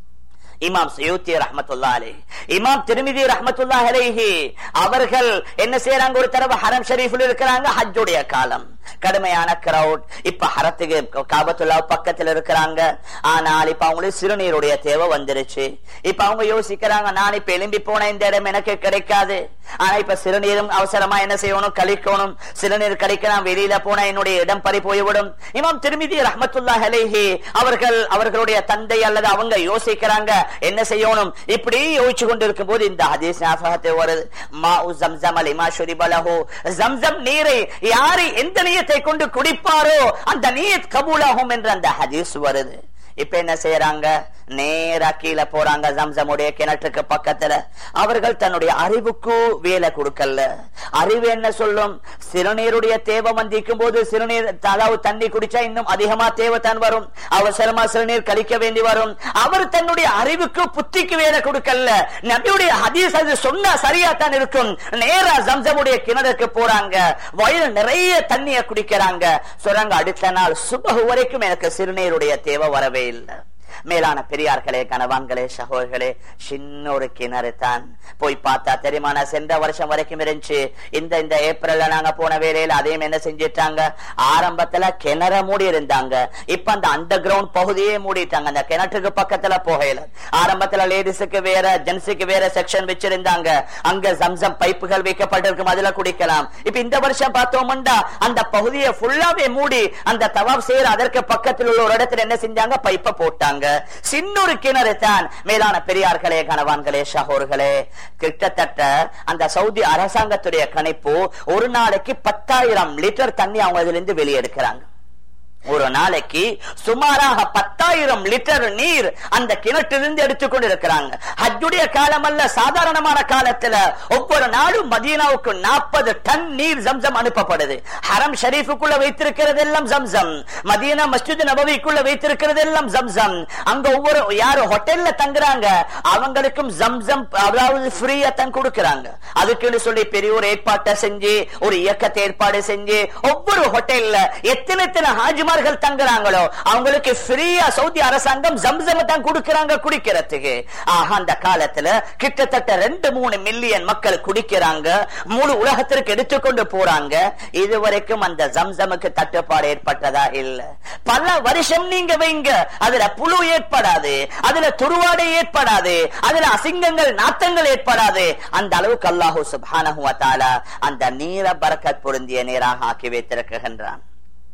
இமாம் சயூத்தி ரஹமத்துல்லா அலை இமாம் திருமிதி ரஹமத்துல்லா அலைஹி அவர்கள் என்ன செய்யறாங்க ஒரு தடவை ஹரம் ஷரீஃபில் இருக்கிறாங்க ஹஜ்ஜுடைய காலம் கடுமையான கிரௌட் இப்ப ஹரத்துக்கு காபத்துல்லா பக்கத்துல இருக்கிறாங்க ஆனால் இப்ப அவங்களுக்கு சிறுநீருடைய தேவை வந்துருச்சு இப்ப அவங்க யோசிக்கிறாங்க நான் இப்ப எலும்பி போன இந்த இடம் எனக்கு கிடைக்காது ஆனா இப்ப சிறுநீரும் அவசரமா என்ன செய்யணும் கழிக்கணும் சிறுநீர் கழிக்க நான் வெளியில போனா என்னுடைய இடம் பறி போய்விடும் இமாம் திருமிதி ரஹமத்துல்லா அலைஹி அவர்கள் அவர்களுடைய தந்தை அல்லது அவங்க யோசிக்கிறாங்க என்ன செய்யணும் இப்படி யோசிச்சு கொண்டிருக்கும் போது இந்த ஹதீஸ் ஞாபகத்தை வருது மா ஜம்சம் அலிமா ஷுரிபலஹு ஜம்சம் நீரை யாரை எந்த நீயத்தை கொண்டு குடிப்பாரோ அந்த நீயத் கபூலாகும் என்று அந்த ஹதீஸ் வருது இப்ப என்ன செய்யறாங்க நேரா கீழே போறாங்க ஜம்சமுடைய கிணற்றுக்கு பக்கத்துல அவர்கள் தன்னுடைய அறிவுக்கு வேலை கொடுக்கல அறிவு என்ன சொல்லும் சிறுநீருடைய தேவை வந்திக்கும் போது சிறுநீர் அதாவது தண்ணி குடிச்சா இன்னும் அதிகமா தேவை தான் வரும் அவசரமா சிறுநீர் கழிக்க வேண்டி வரும் அவர் தன்னுடைய அறிவுக்கு புத்திக்கு வேலை கொடுக்கல நபியுடைய ஹதீஸ் அது சொன்னா சரியா தான் இருக்கும் நேரா ஜம்சமுடைய கிணறுக்கு போறாங்க வயது நிறைய தண்ணிய குடிக்கிறாங்க சொல்றாங்க அடுத்த நாள் சுபகு வரைக்கும் எனக்கு சிறுநீருடைய தேவை வரவே இல்லை மேலான பெரியார்களே கணவான்களே சகோதர்களே சின்ன ஒரு கிணறு தான் போய் பார்த்தா தெரியுமா நான் சென்ற வருஷம் வரைக்கும் இருந்துச்சு இந்த இந்த ஏப்ரல்ல நாங்க போன வேலையில அதையும் என்ன செஞ்சிட்டாங்க ஆரம்பத்துல கிணற மூடி இருந்தாங்க இப்ப அந்த அண்டர் கிரவுண்ட் பகுதியே மூடிட்டாங்க அந்த கிணற்றுக்கு பக்கத்துல போகல ஆரம்பத்துல லேடிஸுக்கு வேற ஜென்ஸுக்கு வேற செக்ஷன் வச்சிருந்தாங்க அங்க ஜம்சம் பைப்புகள் வைக்கப்பட்டிருக்கும் அதுல குடிக்கலாம் இப்ப இந்த வருஷம் பார்த்தோம்டா அந்த பகுதியை ஃபுல்லாவே மூடி அந்த தவாப் செய்யற அதற்கு பக்கத்தில் உள்ள ஒரு இடத்துல என்ன செஞ்சாங்க பைப்பை போட்டாங்க சின்னொரு கிணறு தான் மேலான பெரியார்களே கணவான்களே ஷஹோர்களே கிட்டத்தட்ட அந்த சவுதி அரசாங்கத்துடைய கணிப்பு ஒரு நாளைக்கு பத்தாயிரம் லிட்டர் தண்ணி அவங்க இதுல இருந்து வெளியெடுக்கிறாங்க ஒரு நாளைக்கு சுமாராக பத்தாயிரம் லிட்டர் நீர் அந்த கிணற்றிலிருந்து எடுத்துக்கொண்டு இருக்கிறாங்க ஹஜ்ஜுடைய காலம் அல்ல சாதாரணமான காலத்துல ஒவ்வொரு நாளும் மதீனாவுக்கு நாற்பது டன் நீர் ஜம்சம் அனுப்பப்படுது ஹரம் ஷரீஃபுக்குள்ள வைத்திருக்கிறது எல்லாம் ஜம்சம் மதீனா மஸ்ஜித் நபவிக்குள்ள வைத்திருக்கிறது எல்லாம் ஜம்சம் அங்க ஒவ்வொரு யாரு ஹோட்டல்ல தங்குறாங்க அவங்களுக்கும் ஜம்சம் அதாவது ஃப்ரீயா தான் கொடுக்கறாங்க அதுக்குன்னு சொல்லி பெரிய ஒரு ஏற்பாட்டை செஞ்சு ஒரு இயக்கத்தை ஏற்பாடு செஞ்சு ஒவ்வொரு ஹோட்டல்ல எத்தனை எத்தனை ஹாஜிமா ஹாஜிமார்கள் தங்குறாங்களோ அவங்களுக்கு ஃப்ரீயா சவுதி அரசாங்கம் ஜம்சம் தான் கொடுக்கறாங்க குடிக்கிறதுக்கு ஆக அந்த காலத்துல கிட்டத்தட்ட ரெண்டு மூணு மில்லியன் மக்கள் குடிக்கிறாங்க முழு உலகத்திற்கு எடுத்துக்கொண்டு போறாங்க இதுவரைக்கும் அந்த ஜம்சமுக்கு தட்டுப்பாடு ஏற்பட்டதா இல்ல பல வருஷம் நீங்க வைங்க அதுல புழு ஏற்படாது அதுல துருவாடை ஏற்படாது அதுல அசிங்கங்கள் நாத்தங்கள் ஏற்படாது அந்த அளவுக்கு அல்லாஹூ சுபானஹு அந்த நீர பறக்கத் பொருந்திய நீராக ஆக்கி வைத்திருக்கின்றான்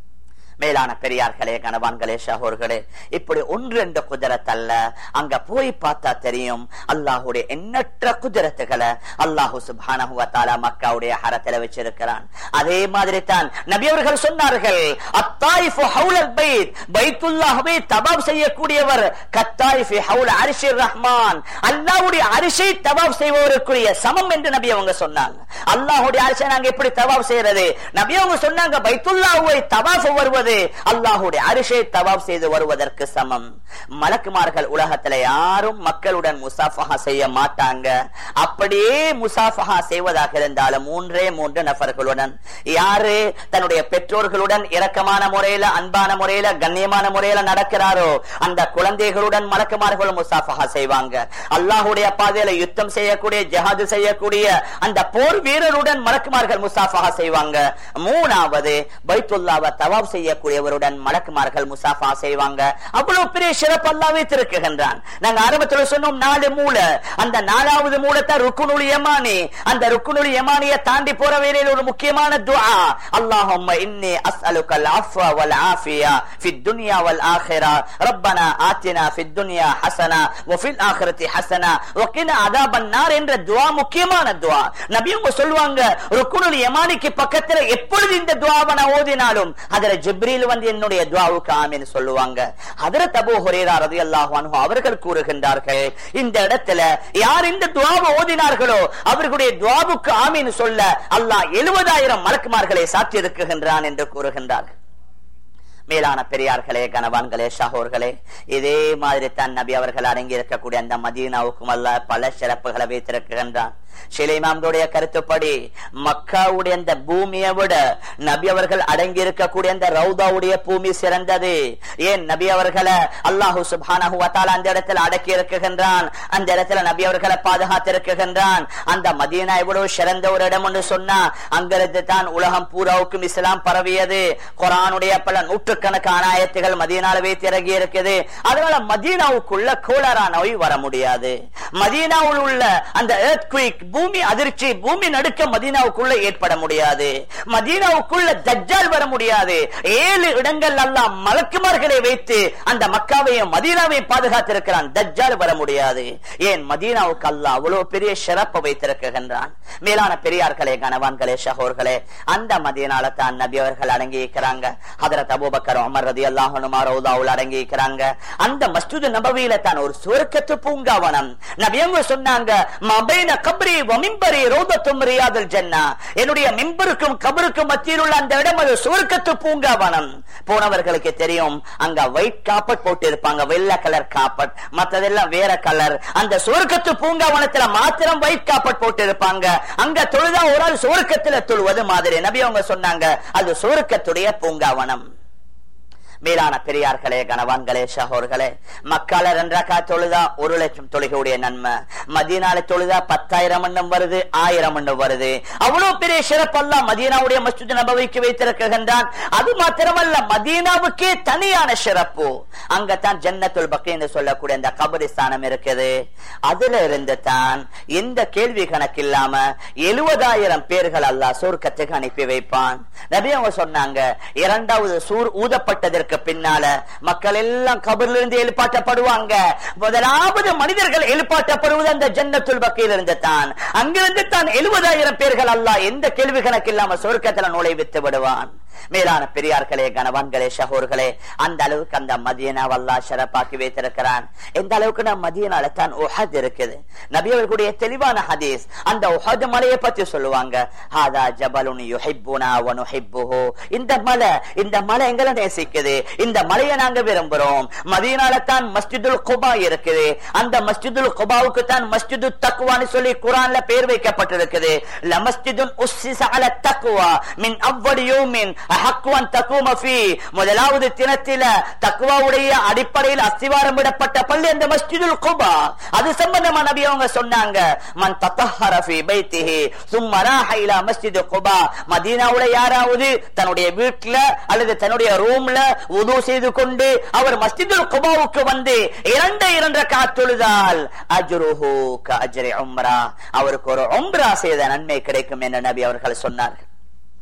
மேலான பெரியார்களே கணவான்களே ஷஹோர்களே இப்படி ஒன்று ரெண்டு குதிரத் அல்ல அங்க போய் பார்த்தா தெரியும் அல்லாஹுடைய எண்ணற்ற குதிரத்துகளை அல்லாஹு சுபானஹுவத்தாலா மக்காவுடைய ஹரத்துல வச்சிருக்கிறான் அதே மாதிரி தான் நபியவர்கள் சொன்னார்கள் அத்தாயிஃபு ஹவுலல் பைத் பைத்துல்லாஹ்வை தபாப் செய்யக்கூடியவர் கத்தாயிஃபி ஹவுல அரிஷிர் ரஹ்மான் அல்லாஹ்வுடைய அரிஷை தபாப் செய்பவருக்குரிய சமம் என்று நபி அவங்க சொன்னாங்க அல்லாஹ்வுடைய அரிசை நாங்க எப்படி தவாப் செய்யறது நபி அவங்க சொன்னாங்க பைத்துல்லாஹ்வை தவாப் வருவது அல்லாஹ்வுடைய அரிஷை தவாப் செய்து வருவதற்கு சமம் மலக்குமார்கள் உலகத்துல யாரும் மக்களுடன் முசாஃபஹா செய்ய மாட்டாங்க அப்படியே முசாஃபஹா செய்வதாக இருந்தாலும் மூன்றே மூன்று நபர்களுடன் யாரு தன்னுடைய பெற்றோர்களுடன் இரக்கமான முறையில அன்பான முறையில கண்ணியமான முறையில நடக்கிறாரோ அந்த குழந்தைகளுடன் மலக்குமார்கள் முசாஃபஹா செய்வாங்க அல்லாஹுடைய பாதையில யுத்தம் செய்யக்கூடிய ஜஹாது செய்யக்கூடிய அந்த போர் வீரருடன் மலக்குமார்கள் முசாஃபஹா செய்வாங்க மூணாவது பைத்துல்லாவை தவாப் செய்யக்கூடியவருடன் மலக்குமார்கள் முசாஃபா செய்வாங்க அவ்வளவு பெரிய சிறப்பு அல்லா வைத்திருக்கின்றான் நாங்க ஆரம்பத்தில் சொன்னோம் நாலு மூளை அந்த நாலாவது மூலத்தை ருக்குனுல் யமானி அந்த ருக்குனுல் யமானிய தாண்டி போற வேலையில் ஒரு முக்கியமான துஆ அல்லாஹும்ம இன்னி அஸ்அலுக்கல் அஃவ வல் ஆஃபியா ஃபித் துன்யா வல் ஆখিরা ரப்பனா ஆத்தினா ஃபித் துன்யா ஹஸனா வ ஃபில் ஆখিরাতি ஹஸனா வ கினா அதாபன் நார் என்ற துஆ முக்கியமான துஆ நபியவங்க சொல்வாங்க ருக்குனுல் யமானிக்கு பக்கத்துல எப்பொழுது இந்த துஆவை நான் ஓதினாலும் அதுல ஜிப்ரீல் வந்து என்னுடைய துஆவுக்கு ஆமீன் சொல்லுவாங்க ஹதரத் அபூ ஹுரைரா ரலியல்லாஹு அன்ஹு அவர்கள் கூறுகின்றார்கள் இந்த இடத்துல யார் இந்த துஆவை ஓதினார்களோ அவர்களுடைய துஆவுக்கு ஆமீன் சொல்ல அல்லாஹ் 70000 மலக்குமார்களை சாட்சி இருக்குகின்றான் என்று கூறுகின்றார்கள் மேலான பெரியார்களே கனவான்களே ஷஹோர்களே இதே மாதிரி தான் நபி அவர்கள் அடங்கி இருக்கக்கூடிய அந்த மதீனாவுக்கும் அல்ல பல சிறப்புகளை வைத்திருக்கின்றான் ஷிலைமாம்களுடைய கருத்துப்படி மக்காவுடைய அந்த பூமியை விட நபி அவர்கள் அடங்கி இருக்கக்கூடிய அந்த ரவுதாவுடைய பூமி சிறந்தது ஏன் நபி அவர்களை அல்லாஹு சுபானஹு அந்த இடத்துல அடக்கி இருக்குகின்றான் அந்த இடத்துல நபி அவர்களை பாதுகாத்து இருக்குகின்றான் அந்த மதீனா எவ்வளவு சிறந்த ஒரு இடம் என்று சொன்னா அங்கிருந்து தான் உலகம் பூராவுக்கும் இஸ்லாம் பரவியது குரானுடைய பல நூற்றுக்கணக்கான ஆயத்துகள் மதீனால வைத்து இறங்கி இருக்குது அதனால மதீனாவுக்குள்ள கோளரா நோய் வர முடியாது மதீனாவில் உள்ள அந்த earthquake, பூமி அதிர்ச்சி பூமி நடுக்க மதீனாவுக்குள்ள ஏற்பட முடியாது மதீனாவுக்குள்ள தஜ்ஜால் வர முடியாது ஏழு இடங்கள் எல்லாம் மலக்குமார்களை வைத்து அந்த மக்காவையும் மதீனாவையும் பாதுகாத்திருக்கிறான் தஜ்ஜால் வர முடியாது ஏன் மதீனாவுக்கு அல்ல அவ்வளவு பெரிய சிறப்பு வைத்திருக்கின்றான் மேலான பெரியார்களே கனவான்களே ஷஹோர்களே அந்த மதீனால தான் நபி அவர்கள் அடங்கி இருக்கிறாங்க ஹதரத் அபூபக்கர் உமர் ரதி அல்லாஹனுமா ரவுதாவுல் அடங்கி இருக்கிறாங்க அந்த மஸ்ஜித் நபவியில தான் ஒரு சுவர்க்கத்து பூங்காவனம் நபியவங்க சொன்னாங்க மபைன கப்ரி வமிம்பரி ரோதத்தும் ரியாதுல் ஜன்னா என்னுடைய மிம்பருக்கும் கபருக்கும் மத்தியில் உள்ள அந்த இடம் அது சுவர்க்கத்து பூங்காவனம் போனவர்களுக்கு தெரியும் அங்க ஒயிட் காப்பட் போட்டு இருப்பாங்க வெள்ளை கலர் காப்பட் மத்ததெல்லாம் வேற கலர் அந்த சுவர்க்கத்து பூங்காவனத்துல மாத்திரம் ஒயிட் காப்பட் போட்டு இருப்பாங்க அங்க தொழுதா ஒரு ஆள் சுவர்க்கத்துல தொழுவது மாதிரி நபி அவங்க சொன்னாங்க அது சுவர்க்கத்துடைய பூங்காவனம் மேலான பெரியார்களே கணவான்களே ஷஹோர்களே மக்கால ரெண்டரக்கா தொழுதா ஒரு லட்சம் தொழுகையுடைய நன்மை மதீனால தொழுதா பத்தாயிரம் எண்ணம் வருது ஆயிரம் எண்ணம் வருது அவ்வளவு பெரிய சிறப்பல்ல மதீனாவுடைய மஸ்ஜித் நபவிக்கு வைத்திருக்கின்றான் அது மாத்திரமல்ல மதீனாவுக்கே தனியான சிறப்பு அங்கத்தான் ஜன்னத்துல் பக்கி என்று சொல்லக்கூடிய அந்த கபரிஸ்தானம் இருக்குது அதுல இருந்து தான் எந்த கேள்வி கணக்கு இல்லாம எழுபதாயிரம் பேர்கள் அல்லா சொர்க்கத்துக்கு அனுப்பி வைப்பான் நபி அவங்க சொன்னாங்க இரண்டாவது சூர் ஊதப்பட்டதற்கு பின்னால மக்கள் எல்லாம் கபர்ல இருந்து எழுப்பாட்டப்படுவாங்க முதலாவது மனிதர்கள் எழுப்பாட்டப்படுவது அந்த ஜன்னத்துல் பக்கையில் இருந்து தான் அங்கிருந்து தான் எழுபதாயிரம் பேர்கள் அல்லாஹ் எந்த கேள்வி கணக்கு இல்லாம சொர்க்கத்துல நுழைவித்து விடுவான் மேலான பெரியார்களே கணவான்களே ஷஹோர்களே அந்த அளவுக்கு அந்த மதியனா வல்லா சிறப்பாக்கி வைத்திருக்கிறான் எந்த அளவுக்கு நம்ம மதியனால தான் உஹத் இருக்குது நபி அவர்களுடைய தெளிவான ஹதீஸ் அந்த உஹத் மலையை பத்தி சொல்லுவாங்க ஹாதா ஜபலுன் யுஹிப்புனா வ நுஹிப்புஹு இந்த மலை இந்த மலை எங்களை நேசிக்குது இந்த மலையை நாங்க விரும்புறோம் மதியனால தான் மஸ்ஜிதுல் குபா இருக்குது அந்த மஸ்ஜிதுல் குபாவுக்கு தான் மஸ்ஜிது தக்குவான்னு சொல்லி குரான்ல பேர் வைக்கப்பட்டிருக்குது லமஸ்ஜிதுன் உஸ்ஸிஸ அல தக்வா மின் அவ்வளி யௌமின் அஹக்குவன் தக்கும ஃபீ முதலாவது தினத்தில தக்குவாவுடைய அடிப்படையில் அஸ்திவாரம் விடப்பட்ட பள்ளி அந்த மஸ்ஜிதுல் குபா அது சம்பந்தமா நபி அவங்க சொன்னாங்க மன் தத்தஹர ஃபீ பைத்திஹி சும்ம ராஹ இலா மஸ்ஜிது குபா மதீனாவுல யாராவது தன்னுடைய வீட்ல அல்லது தன்னுடைய ரூம்ல உது செய்து கொண்டு அவர் மஸ்ஜிதுல் குபாவுக்கு வந்து இரண்டு இரண்டு காத்தொழுதால் அஜ்ருஹு க அஜ்ரி உம்ரா அவருக்கு ஒரு உம்ரா செய்த நன்மை கிடைக்கும் என்று நபி அவர்கள் சொன்னார்கள்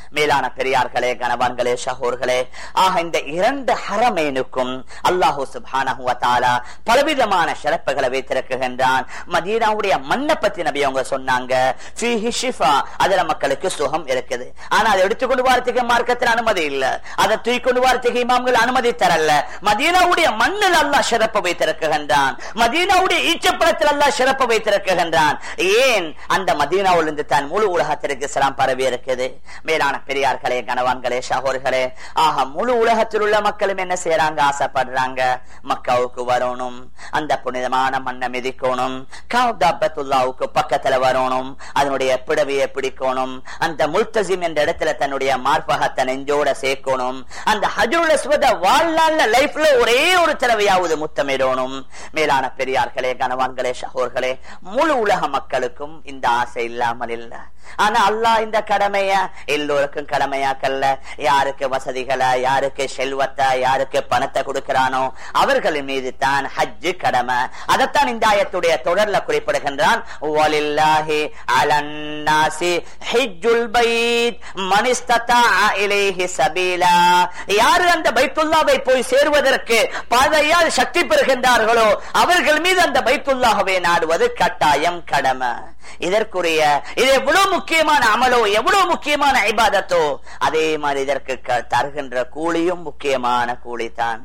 மேலான பெரியார்களே கணவான்களே ஷஹோர்களே ஆக இந்த இரண்டு ஹரமேனுக்கும் அல்லாஹூ சுப்ஹானஹு வ தஆலா பலவிதமான சிறப்புகளை வைத்திருக்கின்றான் மதீனாவுடைய மண்ணை பத்தி நபி அவங்க சொன்னாங்க ஃபீஹி ஷிஃபா அதுல மக்களுக்கு சுகம் இருக்குது ஆனா அதை எடுத்துக்கொண்டு வரத்துக்கு மார்க்கத்தில் அனுமதி இல்ல அதை தூக்கி கொண்டு வரத்துக்கு இமாம்கள் அனுமதி தரல மதீனாவுடைய மண்ணில் அல்லாஹ் சிறப்பு வைத்திருக்கின்றான் மதீனாவுடைய ஈச்சப்பழத்தில் அல்லாஹ் சிறப்பு வைத்திருக்கின்றான் ஏன் அந்த மதீனாவிலிருந்து தான் முழு உலகத்திற்கு இஸ்லாம் பரவி இருக்குது மேலான பெரியார்களே கணவான்களே சகோர்களே ஆக முழு உலகத்தில் உள்ள மக்களும் என்ன செய்யறாங்க ஆசைப்படுறாங்க மக்காவுக்கு வரணும் அந்த புனிதமான மண்ணை மிதிக்கணும் காபத்துல்லாவுக்கு பக்கத்துல வரணும் அதனுடைய பிடவையை பிடிக்கணும் அந்த முல்தசிம் என்ற இடத்துல தன்னுடைய மார்பகத்தை நெஞ்சோட சேர்க்கணும் அந்த ஹஜுல் அஸ்வத வாழ்நாள்ல லைஃப்ல ஒரே ஒரு தடவையாவது முத்தமிடணும் மேலான பெரியார்களே கணவான்களே சகோர்களே முழு உலக மக்களுக்கும் இந்த ஆசை இல்லாமல் இல்ல ஆனா அல்லாஹ் இந்த கடமைய எல்லோருக்கும் கடமையாக்கல்ல யாருக்கு வசதிகளை யாருக்கு செல்வத்தை யாருக்கு பணத்தை கொடுக்கிறானோ அவர்கள் மீது தான் ஹஜ்ஜு கடமை அதைத்தான் இந்த ஆயத்துடைய தொடர்ல குறிப்பிடுகின்றான் வலில்லாஹி அலன்னாசி ஹிஜ்ஜுல் பைத் மனிஸ்ததா இலைஹி சபீலா யாரு அந்த பைத்துல்லாவை போய் சேருவதற்கு பாதையால் சக்தி பெறுகின்றார்களோ அவர்கள் மீது அந்த பைத்துல்லாகவே நாடுவது கட்டாயம் கடமை இதற்குரிய இது எவ்வளவு முக்கியமான அமலோ எவ்வளவு முக்கியமான ஐபாதத்தோ அதே மாதிரி இதற்கு தருகின்ற கூலியும் முக்கியமான கூலி தான்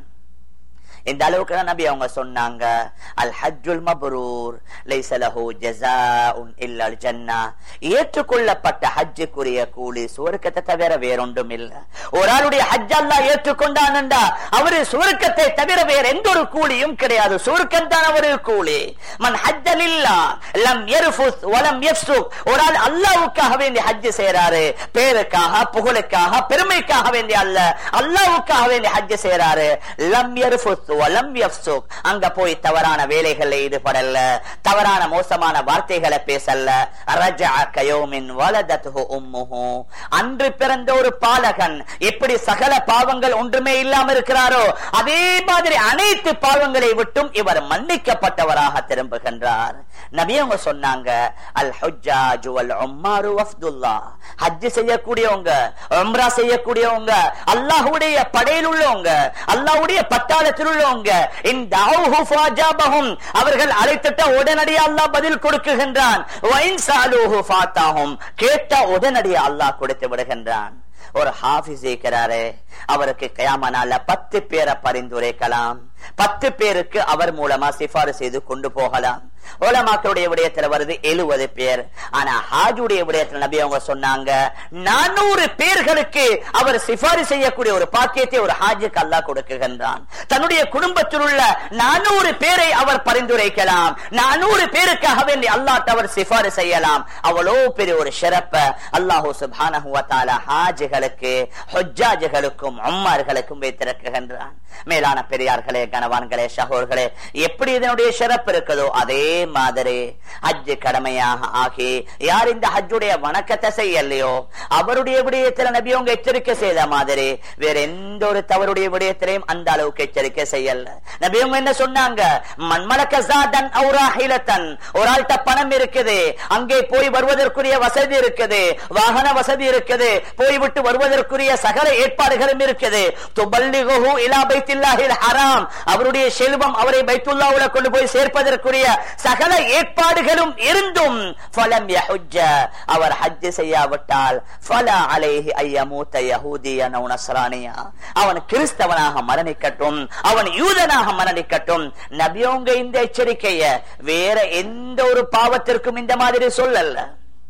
இந்த அளவுக்கு தான் நபி அவங்க சொன்னாங்க அல் ஹஜ்ஜுல் மப்ரூர் லைஸ லஹு ஜஸாஉன் இல்லல் ஜன்னா ஏற்றுக்கொள்ளப்பட்ட ஹஜ்ஜுக்குரிய கூலி சுவர்க்கத்தை தவிர வேறொன்றும் இல்ல ஒரு ஆளுடைய ஹஜ் அல்லாஹ் ஏற்றுக்கொண்டான்டா அவரு சுவர்க்கத்தை தவிர வேற எந்த ஒரு கூலியும் கிடையாது சுவர்க்கம் தான் அவரு கூலி மன் ஹஜ்ஜல் இல்லா லம் யர்ஃபுஸ் வலம் யஃப்சுக் ஒரு ஆள் அல்லாஹ்வுக்காக வேண்டி ஹஜ் செய்றாரு பேருக்காக புகழுக்காக பெருமைக்காக வேண்டி அல்ல அல்லாஹ்வுக்காக வேண்டி ஹஜ் செய்றாரு லம் யர்ஃபுஸ் வலம் யஃப்சுக் அங்க போய் தவறான வேலைகள்ல ஈடுபடல தவறான மோசமான வார்த்தைகளை பேசல ரஜா கயோமின் வலதத்துஹு உம்முஹு அன்று பிறந்த ஒரு பாலகன் எப்படி சகல பாவங்கள் ஒன்றுமே இல்லாம இருக்கிறாரோ அதே மாதிரி அனைத்து பாவங்களை விட்டும் இவர் மன்னிக்கப்பட்டவராக திரும்புகின்றார் நபி அவங்க சொன்னாங்க அல் ஹுஜ்ஜாஜு வல் உம்மாரு வஃப்துல்லா ஹஜ் செய்யக்கூடியவங்க உம்ரா செய்யக்கூடியவங்க அல்லாஹ்வுடைய படையில் உள்ளவங்க அல்லாஹ்வுடைய பட்டாளத்தில் உள்ளவங்க இந்த ஃபாஜாபஹும் அவர்கள் அழைத்திட்ட உடனடியாக அல்லாஹ் பதில் கொடுக்குகின்றான் வைன் சாலூஹு ஃபாத்தாஹும் கேட்ட உடனடியாக அல்லாஹ் கொடுத்து விடுகின்றான் ஒரு ஹாஃபிஸ் இருக்கிறாரு அவருக்கு கயாமனால பத்து பேரை பரிந்துரைக்கலாம் பத்து பேருக்கு அவர் மூலமா சிபாரிசு செய்து கொண்டு போகலாம் ஓலமாக்களுடைய விடயத்துல வருது எழுபது பேர் ஆனா ஹாஜுடைய விடயத்துல நபி அவங்க சொன்னாங்க நானூறு பேர்களுக்கு அவர் சிபாரிசு செய்யக்கூடிய ஒரு பாக்கியத்தை ஒரு ஹாஜுக்கு அல்லாஹ் கொடுக்குகின்றான் தன்னுடைய குடும்பத்தில் உள்ள நானூறு பேரை அவர் பரிந்துரைக்கலாம் நானூறு பேருக்காக வேண்டி அல்லாஹ் அவர் சிபாரிசு செய்யலாம் அவ்வளோ பெரிய ஒரு சிறப்ப அல்லாஹூ சுபானஹு வத்தால ஹாஜிகளுக்கு ஹொஜ்ஜாஜிகளுக்கும் அம்மார்களுக்கும் வைத்திருக்கின்றான் மேலான பெரியார்களே கணவான்களே சகோர்களே எப்படி இதனுடைய சிறப்பு இருக்குதோ அதே மாதிரி ஹஜ் கடமையாக ஆகி யார் இந்த ஹஜ்ஜுடைய வணக்கத்தை செய்யலையோ அவருடைய விடயத்தில் நபி அவங்க எச்சரிக்கை செய்த மாதிரி வேற எந்த ஒரு தவறுடைய விடயத்திலையும் அந்த அளவுக்கு எச்சரிக்கை செய்யல நபி அவங்க என்ன சொன்னாங்க மண்மலக்க சாதன் ஔராஹிலத்தன் ஒரு ஆள்கிட்ட பணம் இருக்குது அங்கே போய் வருவதற்குரிய வசதி இருக்குது வாகன வசதி இருக்குது போய்விட்டு வருவதற்குரிய சகல ஏற்பாடுகளும் இருக்குது துபல்லிகுஹு இலா பைத்தில்லாஹில் ஹராம் அவருடைய செல்வம் அவரை பைத்துல்லாவுல கொண்டு போய் சேர்ப்பதற்குரிய சகல ஏற்பாடுகளும் இருந்தும் ஃபலம் யஹுஜ்ஜ அவர் ஹஜ் செய்யாவிட்டால் ஃபல அலைஹி ஐயமூத்த யஹூதியன் அவ் நஸ்ரானியா அவன் கிறிஸ்தவனாக மரணிக்கட்டும் அவன் யூதனாக மரணிக்கட்டும் நபியோங்க இந்த எச்சரிக்கைய வேற எந்த ஒரு பாவத்திற்கும் இந்த மாதிரி சொல்லல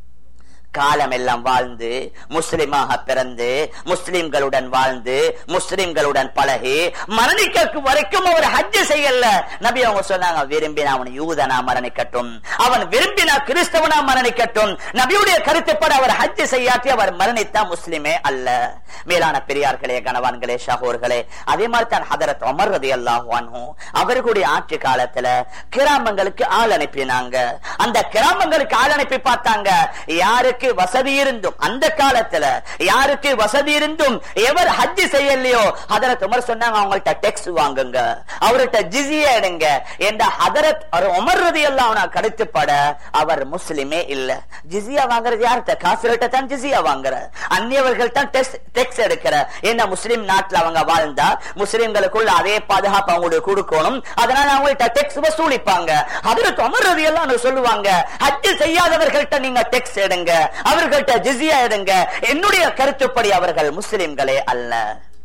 காலம் எல்லாம் வாழ்ந்து முஸ்லிமாக பிறந்து முஸ்லிம்களுடன் வாழ்ந்து முஸ்லிம்களுடன் பழகி மரணிக்க வரைக்கும் அவர் ஹஜ் செய்யல நபி அவங்க சொன்னாங்க விரும்பினா அவன் யூதனா மரணிக்கட்டும் அவன் விரும்பினா கிறிஸ்தவனா மரணிக்கட்டும் நபியுடைய கருத்துப்பட அவர் ஹஜ் செய்யாட்டி அவர் மரணித்தா முஸ்லிமே அல்ல மேலான பெரியார்களே கணவான்களே ஷஹோர்களே அதே மாதிரி தான் ஹதரத் உமர் ரதி அல்லாஹ் அவர்களுடைய ஆட்சி காலத்துல கிராமங்களுக்கு ஆள் அனுப்பினாங்க அந்த கிராமங்களுக்கு ஆள் அனுப்பி பார்த்தாங்க யாருக்கு யாருக்கு வசதி இருந்தும் அந்த காலத்துல யாருக்கு வசதி இருந்தும் எவர் ஹஜ் செய்யலையோ ஹதரத் உமர் சொன்னாங்க அவங்கள்ட்ட டெக்ஸ் வாங்குங்க அவர்கிட்ட ஜிசியா எடுங்க என்ற ஹதரத் உமர் ரதி எல்லாம் கருத்துப்பட அவர் முஸ்லிமே இல்ல ஜிசியா வாங்குறது யார்கிட்ட காசுகிட்ட தான் ஜிசியா வாங்குற அந்நியவர்கள் தான் டெக்ஸ் எடுக்கிற என்ன முஸ்லிம் நாட்டுல அவங்க வாழ்ந்தா முஸ்லிம்களுக்குள்ள அதே பாதுகாப்பு அவங்களுக்கு கொடுக்கணும் அதனால அவங்கள்ட்ட டெக்ஸ் வசூலிப்பாங்க அதற்கு அமர்றது எல்லாம் சொல்லுவாங்க ஹஜ் செய்யாதவர்கள்ட்ட நீங்க டெக்ஸ் எடுங்க அவர்கள்ட்ட ஜிசியா எடுங்க என்னுடைய கருத்துப்படி அவர்கள் முஸ்லிம்களே அல்ல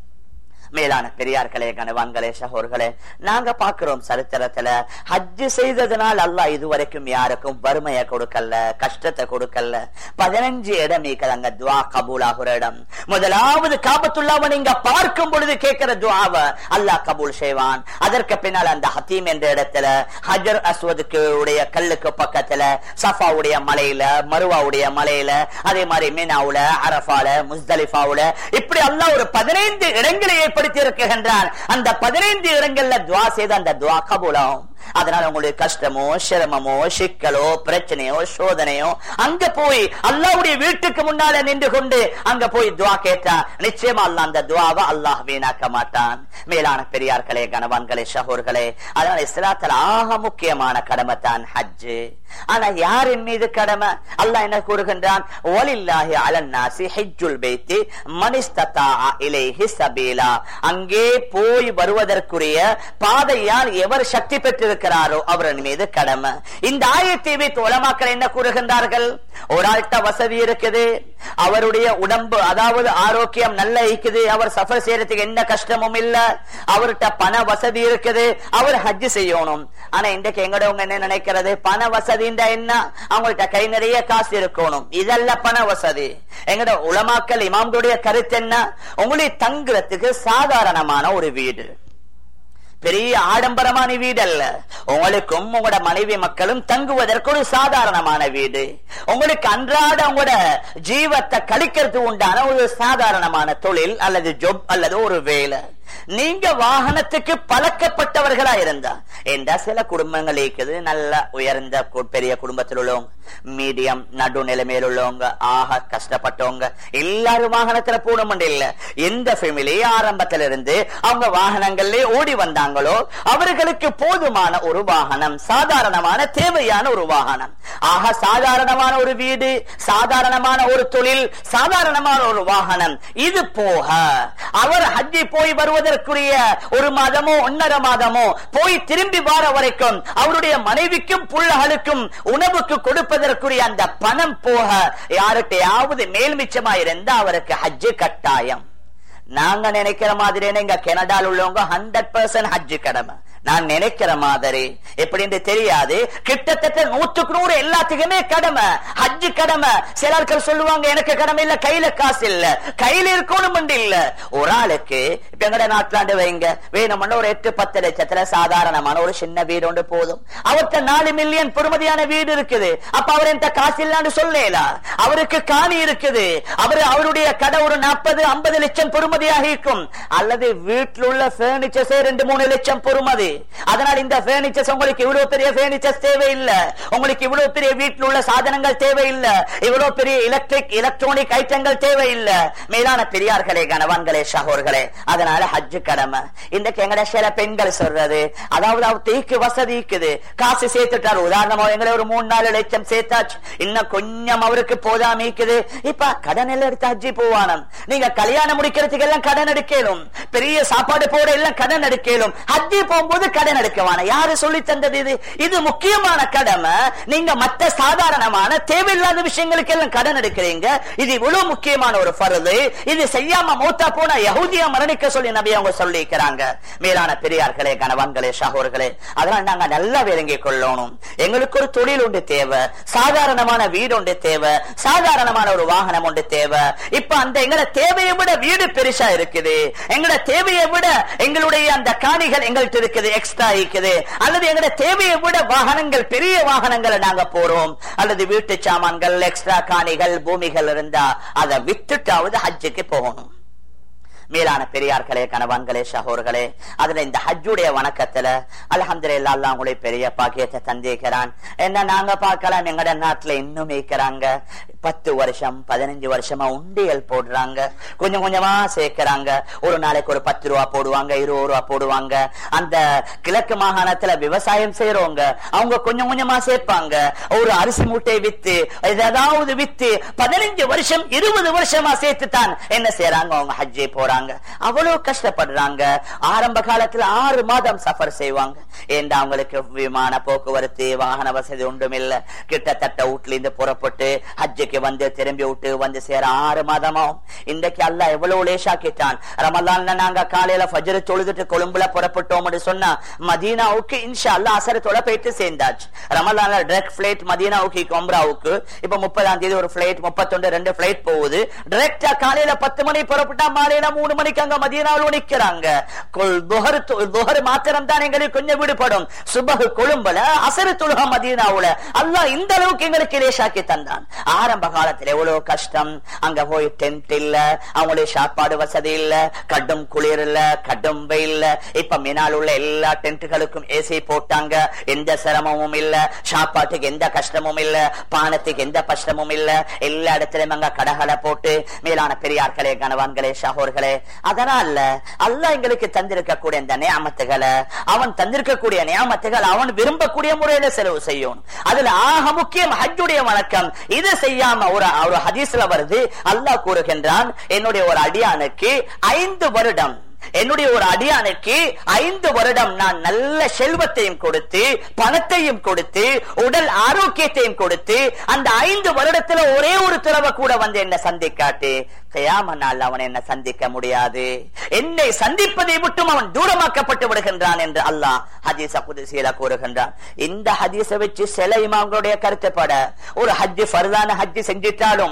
மேலான பெரியார்களே கணவான்களே சகோர்களே நாங்க பாக்குறோம் சரித்திரத்துல ஹஜ்ஜு செய்ததுனால் அல்லாஹ் இதுவரைக்கும் யாருக்கும் வறுமையை கொடுக்கல கஷ்டத்தை கொடுக்கல பதினஞ்சு இடம் அங்க துவா கபூலாகிற இடம் முதலாவது காபத்துள்ளாவை நீங்க பார்க்கும் பொழுது கேட்கிற துவாவ அல்லாஹ் கபூல் செய்வான் அதற்கு பின்னால் அந்த ஹத்தீம் என்ற இடத்துல ஹஜர் அஸ்வதுக்கு உடைய கல்லுக்கு பக்கத்துல சஃபாவுடைய மலையில மருவாவுடைய மலையில அதே மாதிரி மீனாவுல அரபால முஸ்தலிஃபாவுல இப்படி அல்லாஹ் ஒரு பதினைந்து இடங்களை ஏற்படுத்தி இருக்கின்றான் அந்த பதினைந்து இடங்கள்ல துவா செய்த அந்த துவா கபூலாகும் அதனால உங்களுக்கு கஷ்டமோ சிரமமோ சிக்கலோ பிரச்சனையோ சோதனையோ அங்க போய் அல்லாவுடைய வீட்டுக்கு முன்னால நின்று கொண்டு அங்க போய் துவா கேட்டா நிச்சயமா அல்ல அந்த துவாவை அல்லாஹ் வீணாக்க மாட்டான் மேலான பெரியார்களே கணவான்களே ஷஹோர்களே அதனால இஸ்லாத்தில் ஆக முக்கியமான கடமை தான் ஹஜ்ஜு ஆனா யாரின் மீது கடமை அல்லாஹ் என்ன கூறுகின்றான் ஒலில்லாஹி அலன்னாசி ஹிஜ்ஜுல் பைத்தி மனிஸ்ததா இலைஹி சபீலா அங்கே போய் வருவதற்குரிய பாதையால் எவர் சக்தி பெற்றிருக்கிறாரோ அவரின் மீது கடமை இந்த ஆயத்தை வைத்து உலமாக்கள் என்ன கூறுகின்றார்கள் ஒரு ஆள்கிட்ட வசதி இருக்குது அவருடைய உடம்பு அதாவது ஆரோக்கியம் நல்ல இருக்குது அவர் சஃபர் செய்யறதுக்கு என்ன கஷ்டமும் இல்ல அவர்கிட்ட பண வசதி இருக்குது அவர் ஹஜ் செய்யணும் ஆனா இன்றைக்கு எங்கடவங்க என்ன நினைக்கிறது பண வசதின்ற என்ன அவங்கள்ட்ட கை நிறைய காசு இருக்கணும் இதல்ல பண வசதி எங்கட உலமாக்கல் இமாம்களுடைய கருத்து என்ன உங்களுடைய தங்குறதுக்கு சாதாரணமான ஒரு வீடு பெரிய ஆடம்பரமான வீடு அல்ல உங்களுக்கும் உங்களோட மனைவி மக்களும் தங்குவதற்கு ஒரு சாதாரணமான வீடு உங்களுக்கு அன்றாட உங்களோட ஜீவத்தை கழிக்கிறது உண்டான ஒரு சாதாரணமான தொழில் அல்லது ஜொப் அல்லது ஒரு வேலை நீங்க வாகனத்துக்கு பழக்கப்பட்டவர்களா இருந்தா என்றா சில குடும்பங்கள் இருக்குது நல்ல உயர்ந்த பெரிய குடும்பத்தில் உள்ளவங்க மீடியம் நடு நிலைமையில் உள்ளவங்க ஆக கஷ்டப்பட்டவங்க எல்லாரும் வாகனத்துல போகணும் இல்ல எந்த ஃபேமிலி ஆரம்பத்தில இருந்து அவங்க வாகனங்கள்ல ஓடி வந்தாங்களோ அவர்களுக்கு போதுமான ஒரு வாகனம் சாதாரணமான தேவையான ஒரு வாகனம் ஆக சாதாரணமான ஒரு வீடு சாதாரணமான ஒரு தொழில் சாதாரணமான ஒரு வாகனம் இது போக அவர் ஹஜ்ஜி போய் வருவதற்குரிய ஒரு மாதமோ ஒன்னரை மாதமோ போய் திரும்பி வார வரைக்கும் அவருடைய மனைவிக்கும் புள்ளகளுக்கும் உணவுக்கு கொடுப்பதற்குரிய அந்த பணம் போக யாருக்கையாவது மேல் மிச்சமா இருந்தா அவருக்கு ஹஜ்ஜு கட்டாயம் நாங்க நினைக்கிற மாதிரி இங்க கனடால உள்ளவங்க ஹண்ட்ரட் பர்சன்ட் ஹஜ்ஜு கடமை நான் நினைக்கிற மாதிரி எப்படின்னு தெரியாது கிட்டத்தட்ட நூற்றுக்கு நூறு எல்லாத்துக்குமே கடமை ஹஜ்ஜு கடமை சிலர்கள் சொல்லுவாங்க எனக்கு கடமை இல்ல கையில காசு இல்ல கையில இருக்கணும் இல்ல ஒரு ஆளுக்கு இப்ப எங்கட நாட்டுலாண்டு வைங்க வேணும்னு ஒரு எட்டு பத்து லட்சத்துல சாதாரணமான ஒரு சின்ன வீடு ஒன்று போதும் அவர்கிட்ட நாலு மில்லியன் பொறுமதியான வீடு இருக்குது அப்ப அவர் எந்த காசு இல்லான்னு சொல்லல அவருக்கு காணி இருக்குது அவரு அவருடைய கடை ஒரு நாற்பது ஐம்பது லட்சம் பொறுமதியாக இருக்கும் அல்லது வீட்டில் உள்ள பர்னிச்சர்ஸே ரெண்டு மூணு லட்சம் பொறுமதி அதனால இந்த பர்னிச்சர்ஸ் உங்களுக்கு இவ்வளவு பெரிய பர்னிச்சர்ஸ் தேவையில்லை உங்களுக்கு இவ்வளவு பெரிய வீட்டில் உள்ள சாதனங்கள் தேவையில்லை இவ்வளவு பெரிய எலக்ட்ரிக் எலக்ட்ரானிக் ஐட்டங்கள் தேவையில்லை மேலான பெரியார்களே கணவான்களே சகோர்களே அதனால ஹஜ்ஜு கடமை இன்றைக்கு எங்கட சில பெண்கள் சொல்றது அதாவது அவர் தேய்க்கு வசதி இருக்குது காசு சேர்த்துட்டாரு உதாரணமா எங்களை ஒரு மூணு நாலு லட்சம் சேர்த்தாச்சு இன்னும் கொஞ்சம் அவருக்கு போதாம இருக்குது இப்ப கடன் எல்லாம் எடுத்து ஹஜ்ஜி போவானம் நீங்க கல்யாணம் முடிக்கிறதுக்கு எல்லாம் கடன் எடுக்கலும் பெரிய சாப்பாடு போட எல்லாம் கடன் எடுக்கலும் ஹஜ்ஜி போகும்போது கடன் எடுக்கவான யாரு சொல்லி தந்தது இது இது முக்கியமான கடமை நீங்க மற்ற சாதாரணமான தேவையில்லாத விஷயங்களுக்கு எல்லாம் கடன் எடுக்கிறீங்க இது இவ்வளவு முக்கியமான ஒரு பருது இது செய்யாம மூத்தா போனா யகுதியா மரணிக்க சொல்லி நபி அவங்க சொல்லிக்கிறாங்க மேலான பெரியார்களே கணவான்களே சகோர்களே அதனால நாங்க நல்லா விளங்கிக் கொள்ளணும் எங்களுக்கு ஒரு தொழில் உண்டு தேவை சாதாரணமான வீடு உண்டு தேவை சாதாரணமான ஒரு வாகனம் உண்டு தேவை இப்ப அந்த எங்களை தேவையை விட வீடு பெருசா இருக்குது எங்களோட தேவையை விட எங்களுடைய அந்த காணிகள் எங்கள்கிட்ட இருக்குது எக்ஸ்ட்ரா இருக்குது அல்லது எங்களோட தேவையை விட வாகனங்கள் பெரிய வாகனங்களை நாங்க போறோம் அல்லது வீட்டு சாமான்கள் எக்ஸ்ட்ரா காணிகள் பூமிகள் இருந்தா அதை வித்துட்டாவது ஹஜ்ஜுக்கு போகணும் மேலான பெரியார்களே கணவான்களே சகோர்களே அதுல இந்த ஹஜ்ஜுடைய வணக்கத்துல அல்ஹம்துலில்லாஹ் அல்லாஹ் உங்களை பெரிய பாக்கியத்தை தந்திருக்கிறான் என்ன நாங்க பார்க்கலாம் எங்கட நாட்டுல இன்னும் இருக்கிறாங்க பத்து வருஷம் பதினஞ்சு வருஷமா உண்டியல் போடுறாங்க கொஞ்சம் கொஞ்சமா சேர்க்கிறாங்க ஒரு நாளைக்கு ஒரு பத்து ரூபா போடுவாங்க இருபது ரூபா போடுவாங்க அந்த கிழக்கு மாகாணத்துல விவசாயம் செய்யறவங்க அவங்க கொஞ்சம் கொஞ்சமா சேர்ப்பாங்க ஒரு அரிசி மூட்டையை வித்து ஏதாவது வித்து பதினஞ்சு வருஷம் இருபது வருஷமா சேர்த்து தான் என்ன செய்யறாங்க அவங்க ஹஜ்ஜே போறாங்க அவ்வளவு கஷ்டப்படுறாங்க ஆரம்ப காலத்துல ஆறு மாதம் சஃபர் செய்வாங்க ஏண்டா அவங்களுக்கு விமான போக்குவரத்து வாகன வசதி ஒன்றும் இல்ல கிட்டத்தட்ட வீட்டுல இருந்து புறப்பட்டு ஹஜ்ஜுக்கு வந்து திரும்பி விட்டு வந்து சேர ஆறு மாதமாகும் இன்றைக்கு அல்ல எவ்வளவு லேசாக்கிட்டான் ரமலான்ல நாங்க காலையில ஃபஜ்ரு தொழுதுட்டு கொழும்புல புறப்பட்டோம் சொன்னா மதீனாவுக்கு இன்ஷா அல்லா அசர தொலை போயிட்டு சேர்ந்தாச்சு ரமலான்ல டைரக்ட் பிளைட் மதீனாவுக்கு கொம்ராவுக்கு இப்ப முப்பதாம் தேதி ஒரு பிளைட் முப்பத்தொன்று ரெண்டு பிளைட் போகுது டைரக்டா காலையில பத்து மணி புறப்பட்டா மாலையில மூணு மணிக்கு அங்க மதீனாவில் நிக்கிறாங்க துஹர் மாத்திரம் தான் எங்களுக்கு கொஞ்சம் விடுபடும் சுபகு கொழும்புல அசரு துலுக மதீனாவுல அல்லாஹ் இந்த அளவுக்கு எங்களுக்கு லேசாக்கி தந்தான் ஆரம்ப காலத்துல எவ்வளவு கஷ்டம் அங்க போய் டென்ட் இல்ல அவங்களுடைய சாப்பாடு வசதி இல்ல கடும் குளிர் இல்ல கடும் வெயில் இப்ப மினால் உள்ள எல்லா டென்ட்டுகளுக்கும் ஏசி போட்டாங்க எந்த சிரமமும் இல்ல சாப்பாட்டுக்கு எந்த கஷ்டமும் இல்ல பானத்துக்கு எந்த கஷ்டமும் இல்ல எல்லா இடத்திலும் அங்க கடகளை போட்டு மேலான பெரியார்களே கணவான்களே சகோர்களே அதனால அல்லாஹ் எங்களுக்கு தந்திருக்கக்கூடிய இந்த நியாமத்துகளை அவன் தந்திருக்கக்கூடிய நியாமத்துகள் அவன் விரும்பக்கூடிய முறையில செலவு செய்யணும் அதுல ஆக முக்கியம் ஹஜ்ஜுடைய வணக்கம் இது செய்யாம ஒரு ஒரு ஹதீஸ்ல வருது அல்லாஹ் கூறுகின்றான் என்னுடைய ஒரு அடியானுக்கு ஐந்து வருடம் என்னுடைய ஒரு அடியானுக்கு ஐந்து வருடம் நான் நல்ல செல்வத்தையும் கொடுத்து பணத்தையும் கொடுத்து உடல் ஆரோக்கியத்தையும் கொடுத்து அந்த ஐந்து வருடத்துல ஒரே ஒரு துறவை கூட வந்து என்ன சந்திக்காட்டு கயாம நாள் அவன் என்ன சந்திக்க முடியாது என்னை சந்திப்பதை மட்டும் அவன் தூரமாக்கப்பட்டு விடுகின்றான் என்று அல்லாஹ் ஹதீச புதுசீல கூறுகின்றான் இந்த ஹதீஸ வச்சு சில இமாம்களுடைய கருத்துப்பட ஒரு ஹஜ்ஜு ஃபர்தான ஹஜ்ஜு செஞ்சிட்டாலும்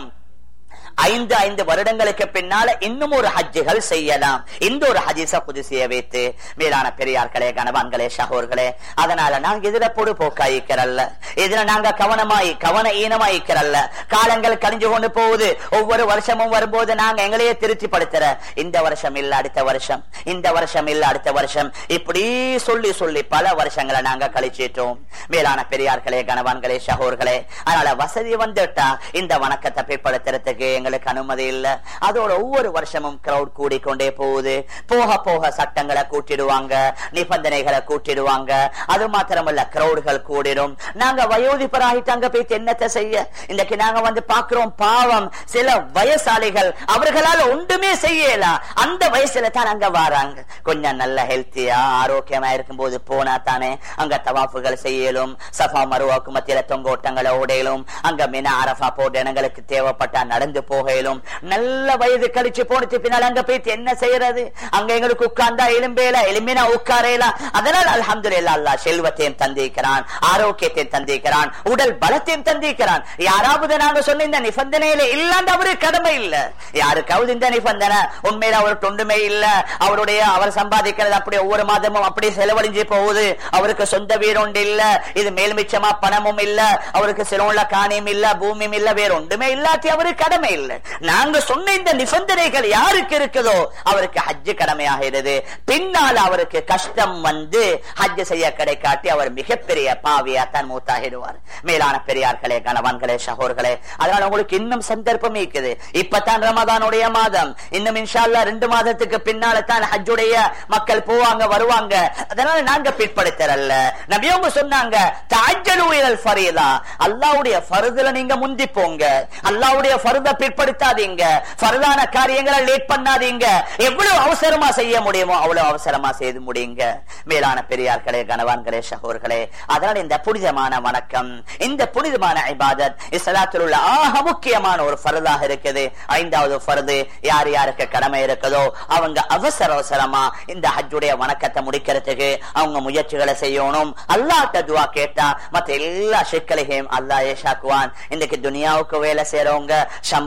ஐந்து ஐந்து வருடங்களுக்கு பின்னால இன்னும் ஒரு ஹஜ்ஜுகள் செய்யலாம் இந்த ஒரு ஹதீச புதுசிய வைத்து மேலான பெரியார்களே கணவான்களே சகோர்களே அதனால நாங்க இதுல பொடுபோக்காயிக்கிறல்ல இதுல நாங்க கவனமாய் கவன ஈனமாயிக்கிறல்ல காலங்கள் கழிஞ்சு கொண்டு போகுது ஒவ்வொரு வருஷமும் வரும்போது நாங்க எங்களையே திருப்திப்படுத்துற இந்த வருஷம் இல்ல அடுத்த வருஷம் இந்த வருஷம் இல்ல அடுத்த வருஷம் இப்படி சொல்லி சொல்லி பல வருஷங்களை நாங்க கழிச்சிட்டோம் மேலான பெரியார்களே கணவான்களே சகோர்களே அதனால வசதி வந்துட்டா இந்த வணக்கத்தை பிற்படுத்துறதுக்கு எங்களுக்கு அனுமதி இல்ல அதோட ஒவ்வொரு வருஷமும் கிரௌட் கூடிக்கொண்டே போகுது போக போக சட்டங்களை கூட்டிடுவாங்க நிபந்தனைகளை கூட்டிடுவாங்க அது மாத்திரமல்ல கிரௌடுகள் கூடிடும் நாங்க வயோதிபராகிட்டு அங்க போய் என்னத்தை செய்ய இன்னைக்கு நாங்க வந்து பாக்குறோம் பாவம் சில வயசாளிகள் அவர்களால ஒன்றுமே செய்யலாம் அந்த வயசுல தான் அங்க வராங்க கொஞ்சம் நல்ல ஹெல்த்தியா ஆரோக்கியமா இருக்கும் போது போனா தானே அங்க தவாஃபுகள் செய்யலும் சஃபா மருவாக்கு மத்தியில தொங்கோட்டங்களை ஓடையிலும் அங்க மின அரபா போட்ட இடங்களுக்கு தேவைப்பட்டா நடந்து போகையிலும் நல்ல வயது கழிச்சு போனது பின்னால் அங்க போயிட்டு என்ன செய்யறது அங்க எங்களுக்கு உட்கார்ந்தா எலும்பேல எலும்பினா உட்காரலாம் அதனால் அல்ஹம்துலில்லா அல்லாஹ் செல்வத்தையும் தந்திருக்கிறான் ஆரோக்கியத்தையும் தந்திருக்கிறான் உடல் பலத்தையும் தந்திருக்கிறான் யாராவது நாங்க சொன்ன இந்த நிபந்தனையில இல்லாத அவரு கடமை இல்ல யாருக்காவது இந்த நிபந்தனை உண்மையில அவருக்கு ஒன்றுமே இல்ல அவருடைய அவர் சம்பாதிக்கிறது அப்படி ஒவ்வொரு மாதமும் அப்படி செலவழிஞ்சு போகுது அவருக்கு சொந்த வீடு ஒன்று இல்ல இது மேல் மிச்சமா பணமும் இல்ல அவருக்கு சிலவுள்ள காணியும் இல்ல பூமியும் இல்ல வேற ஒன்றுமே இல்லாட்டி அவருக்கு கடமை இல்ல நாங்க சொன்ன இந்த நிபந்தனைகள் யாருக்கு இருக்குதோ அவருக்கு ஹஜ்ஜு கடமையாகிறது பின்னால் அவருக்கு கஷ்டம் வந்து ஹஜ்ஜு செய்ய கிடைக்காட்டி அவர் மிகப்பெரிய பாவியா தான் மூத்தாகிடுவார் மேலான பெரியார்களே கணவான்களே சகோர்களே அதனால உங்களுக்கு இன்னும் சந்தர்ப்பம் இருக்குது இப்பதான் ரமதானுடைய மாதம் இன்னும் இன்ஷால்லா ரெண்டு மாதத்துக்கு பின்னால தான் ஹஜ்ஜுடைய மக்கள் போவாங்க வருவாங்க அதனால நாங்க பிற்படுத்தரல்ல நபியவங்க சொன்னாங்க தாஜலுயல் ஃபரீலா அல்லாவுடைய ஃபருதுல நீங்க முந்தி போங்க அல்லாவுடைய ஃபருத பிற்படுத்தாதீங்க ஃபருதான காரியங்களை லேட் பண்ணாதீங்க எவ்வளவு அவசரமா செய்ய முடியுமோ அவ்வளவு அவசரமா செய்து முடியுங்க மேலான பெரியார்களே கணவான்களே சகோர்களே அதனால இந்த புனிதமான வணக்கம் இந்த புனிதமான இபாதத் இஸ்லாத்தில் உள்ள ஆக முக்கியமான ஒரு ஃபருதாக இருக்குது ஐந்தாவது ஃபருது யார் யாருக்கு கடமை இருக்குதோ அவங்க அவசர அவசரமா இந்த ஹஜ்ஜுடைய வணக்கத்தை முடிக்கிறதுக்கு அவங்க முயற்சிகளை செய்யணும் அல்லாட்ட துவா கேட்டா மத்த எல்லா சிக்கலையும் அல்லாஹ் ஏஷாக்குவான் இன்னைக்கு துனியாவுக்கு வேலை செய்யறவங்க சம்பா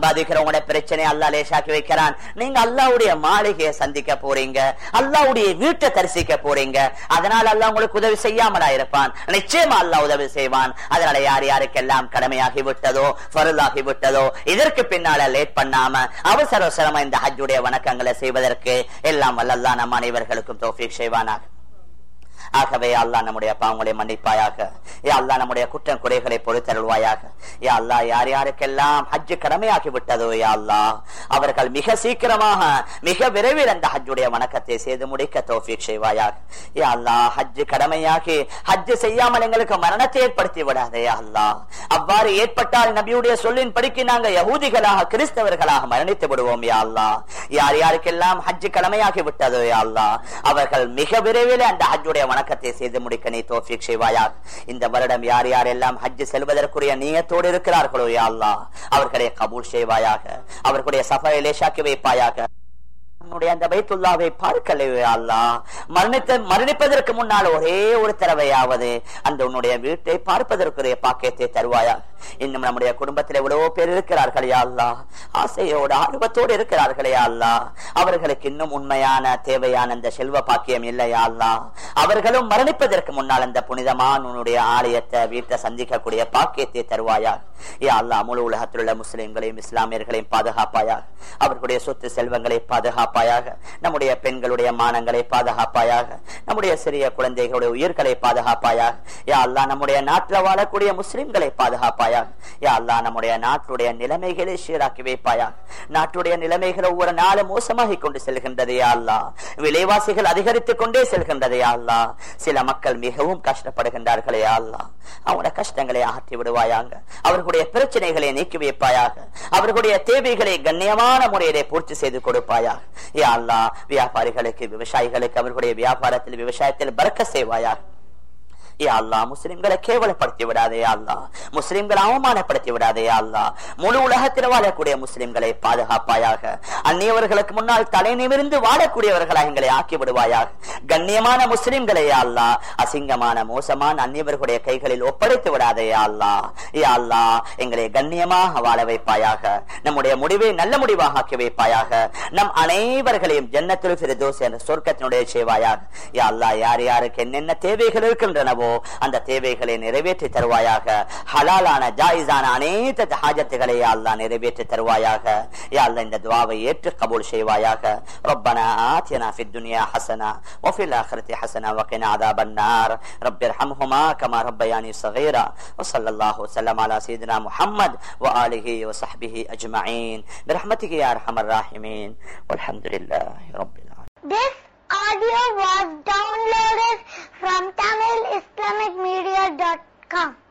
விவாதிக்கிறவங்களோட பிரச்சனை அல்லாஹ் லேசாக்கி வைக்கிறான் நீங்க அல்லாஹ்வுடைய மாளிகையை சந்திக்க போறீங்க அல்லாஹ்வுடைய வீட்டை தரிசிக்க போறீங்க அதனால அல்லாஹ் உங்களுக்கு உதவி செய்யாமலா இருப்பான் நிச்சயமா அல்லாஹ் உதவி செய்வான் அதனால யார் யாருக்கெல்லாம் கடமையாகி விட்டதோ ஃபருளாகி விட்டதோ இதற்கு பின்னால லேட் பண்ணாம அவசர அவசரமா இந்த ஹஜ்ஜுடைய வணக்கங்களை செய்வதற்கு எல்லாம் வல்லல்லா நம் அனைவர்களுக்கும் தோஃபீக் செய்வானாக ஆகவே அல்லாஹ் நம்முடைய பாவங்களை மன்னிப்பாயாக யா அல்லாஹ் நம்முடைய குற்றம் குறைகளை பொறுத்தருள்வாயாக யா அல்லாஹ் யார் யாருக்கெல்லாம் ஹஜ்ஜு கடமையாகி விட்டதோ யா அல்லாஹ் அவர்கள் மிக சீக்கிரமாக மிக விரைவில் அந்த ஹஜ்ஜுடைய வணக்கத்தை செய்து முடிக்க தோஃபீக் செய்வாயாக யா அல்லாஹ் ஹஜ்ஜு கடமையாகி ஹஜ்ஜு செய்யாமல் எங்களுக்கு மரணத்தை ஏற்படுத்தி விடாதே யா அல்லாஹ் அவ்வாறு ஏற்பட்டால் நபியுடைய சொல்லின் படிக்கு நாங்க யகூதிகளாக கிறிஸ்தவர்களாக மரணித்து விடுவோம் யா அல்லாஹ் யார் யாருக்கெல்லாம் ஹஜ்ஜு கடமையாகி விட்டதோ யா அல்லாஹ் அவர்கள் மிக விரைவில் அந்த ஹஜ்ஜுடைய வணக்கத்தை செய்து முடிக்க நீ தோஃபிக் செய்வாயாக இந்த வருடம் யார் யாரெல்லாம் ஹஜ் செல்வதற்குரிய நீயத்தோடு இருக்கிறார்களோ யா அல்லாஹ் அவர்களை கபூல் செய்வாயாக அவர்களுடைய சஃபரை லேசாக்கி வைப்பாயாக உன்னுடைய அந்த பைத்துல்லாவை பார்க்கலையே அல்லா மரணித்த மரணிப்பதற்கு முன்னால் ஒரே ஒரு தடவையாவது அந்த உன்னுடைய வீட்டை பார்ப்பதற்குரிய பாக்கியத்தை தருவாயா இன்னும் நம்முடைய குடும்பத்தில் எவ்வளவோ பேர் இருக்கிறார்கள் யா அல்லா ஆசையோடு ஆர்வத்தோடு இருக்கிறார்களே அல்லா அவர்களுக்கு இன்னும் உண்மையான தேவையான அந்த செல்வ பாக்கியம் இல்லையா அல்லா அவர்களும் மரணிப்பதற்கு முன்னால் அந்த புனிதமான உன்னுடைய ஆலயத்தை வீட்டை சந்திக்கக்கூடிய பாக்கியத்தை தருவாயா யா அல்லா முழு உலகத்தில் உள்ள முஸ்லிம்களையும் இஸ்லாமியர்களையும் பாதுகாப்பாயாக அவர்களுடைய சொத்து செல்வங்களை பாதுகாப்பாயாக நம்முடைய பெண்களுடைய மானங்களை பாதுகாப்பாயாக நம்முடைய சிறிய குழந்தைகளுடைய உயிர்களை பாதுகாப்பாயாக யா அல்லா நம்முடைய நாட்டில் வாழக்கூடிய முஸ்லிம்களை பாதுகாப்பாயாக யா அல்லா நம்முடைய நாட்டுடைய நிலைமைகளை சீராக்கி வைப்பாயாக நாட்டுடைய நிலைமைகள் ஒவ்வொரு நாளும் மோசமாகி கொண்டு செல்கின்றது யா அல்லா விலைவாசிகள் அதிகரித்துக் கொண்டே செல்கின்றது யா அல்லா சில மக்கள் மிகவும் கஷ்டப்படுகின்றார்களே யா அல்லா அவங்களோட கஷ்டங்களை ஆற்றி விடுவாயாக அவர்களுடைய பிரச்சனைகளை நீக்கி வைப்பாயாக அவர்களுடைய தேவைகளை கண்ணியமான முறையிலே பூர்த்தி செய்து கொடுப்பாயாக யா அல்லா வியாபாரிகளுக்கு விவசாயிகளுக்கு அவர்களுடைய வியாபாரத்தில் விவசாயத்தில் பறக்க செய்வாயாக யா அல்லா முஸ்லிம்களை கேவலப்படுத்தி விடாதே அல்லா முஸ்லிம்களை அவமானப்படுத்தி விடாதே அல்லா முழு உலகத்தில் வாழக்கூடிய முஸ்லிம்களை பாதுகாப்பாயாக அந்நியவர்களுக்கு முன்னால் தலை நிமிர்ந்து வாழக்கூடியவர்களாக எங்களை ஆக்கி விடுவாயாக கண்ணியமான முஸ்லிம்களை அல்லா அசிங்கமான மோசமான அந்நியவர்களுடைய கைகளில் ஒப்படைத்து விடாதே அல்லா யா அல்லா எங்களை கண்ணியமாக வாழ வைப்பாயாக நம்முடைய முடிவை நல்ல முடிவாக ஆக்கி வைப்பாயாக நம் அனைவர்களையும் ஜன்னத்தில் பிரதோஸ் என்ற சொர்க்கத்தினுடைய செய்வாயாக யா அல்லா யார் யாருக்கு என்னென்ன தேவைகள் இருக்கின்றனவோ அந்த தேவைகளை நிறைவேற்றி தருவாயாக ஹலாலான ஜாயிஸான அனைத்து ஹாஜத்துகளை அல்லா நிறைவேற்றி தருவாயாக யா அல்லா இந்த துவாவை ஏற்று கபூல் செய்வாயாக ربنا آتنا في الدنيا حسنة وفي الآخرة حسنة وقنا عذاب النار رب ارحمهما كما ربياني صغيرا وصلى الله وسلم على سيدنا محمد وآله وصحبه أجمعين برحمتك يا أرحم الراحمين والحمد لله رب العالمين This audio was downloaded from TamilIslamicMedia.com.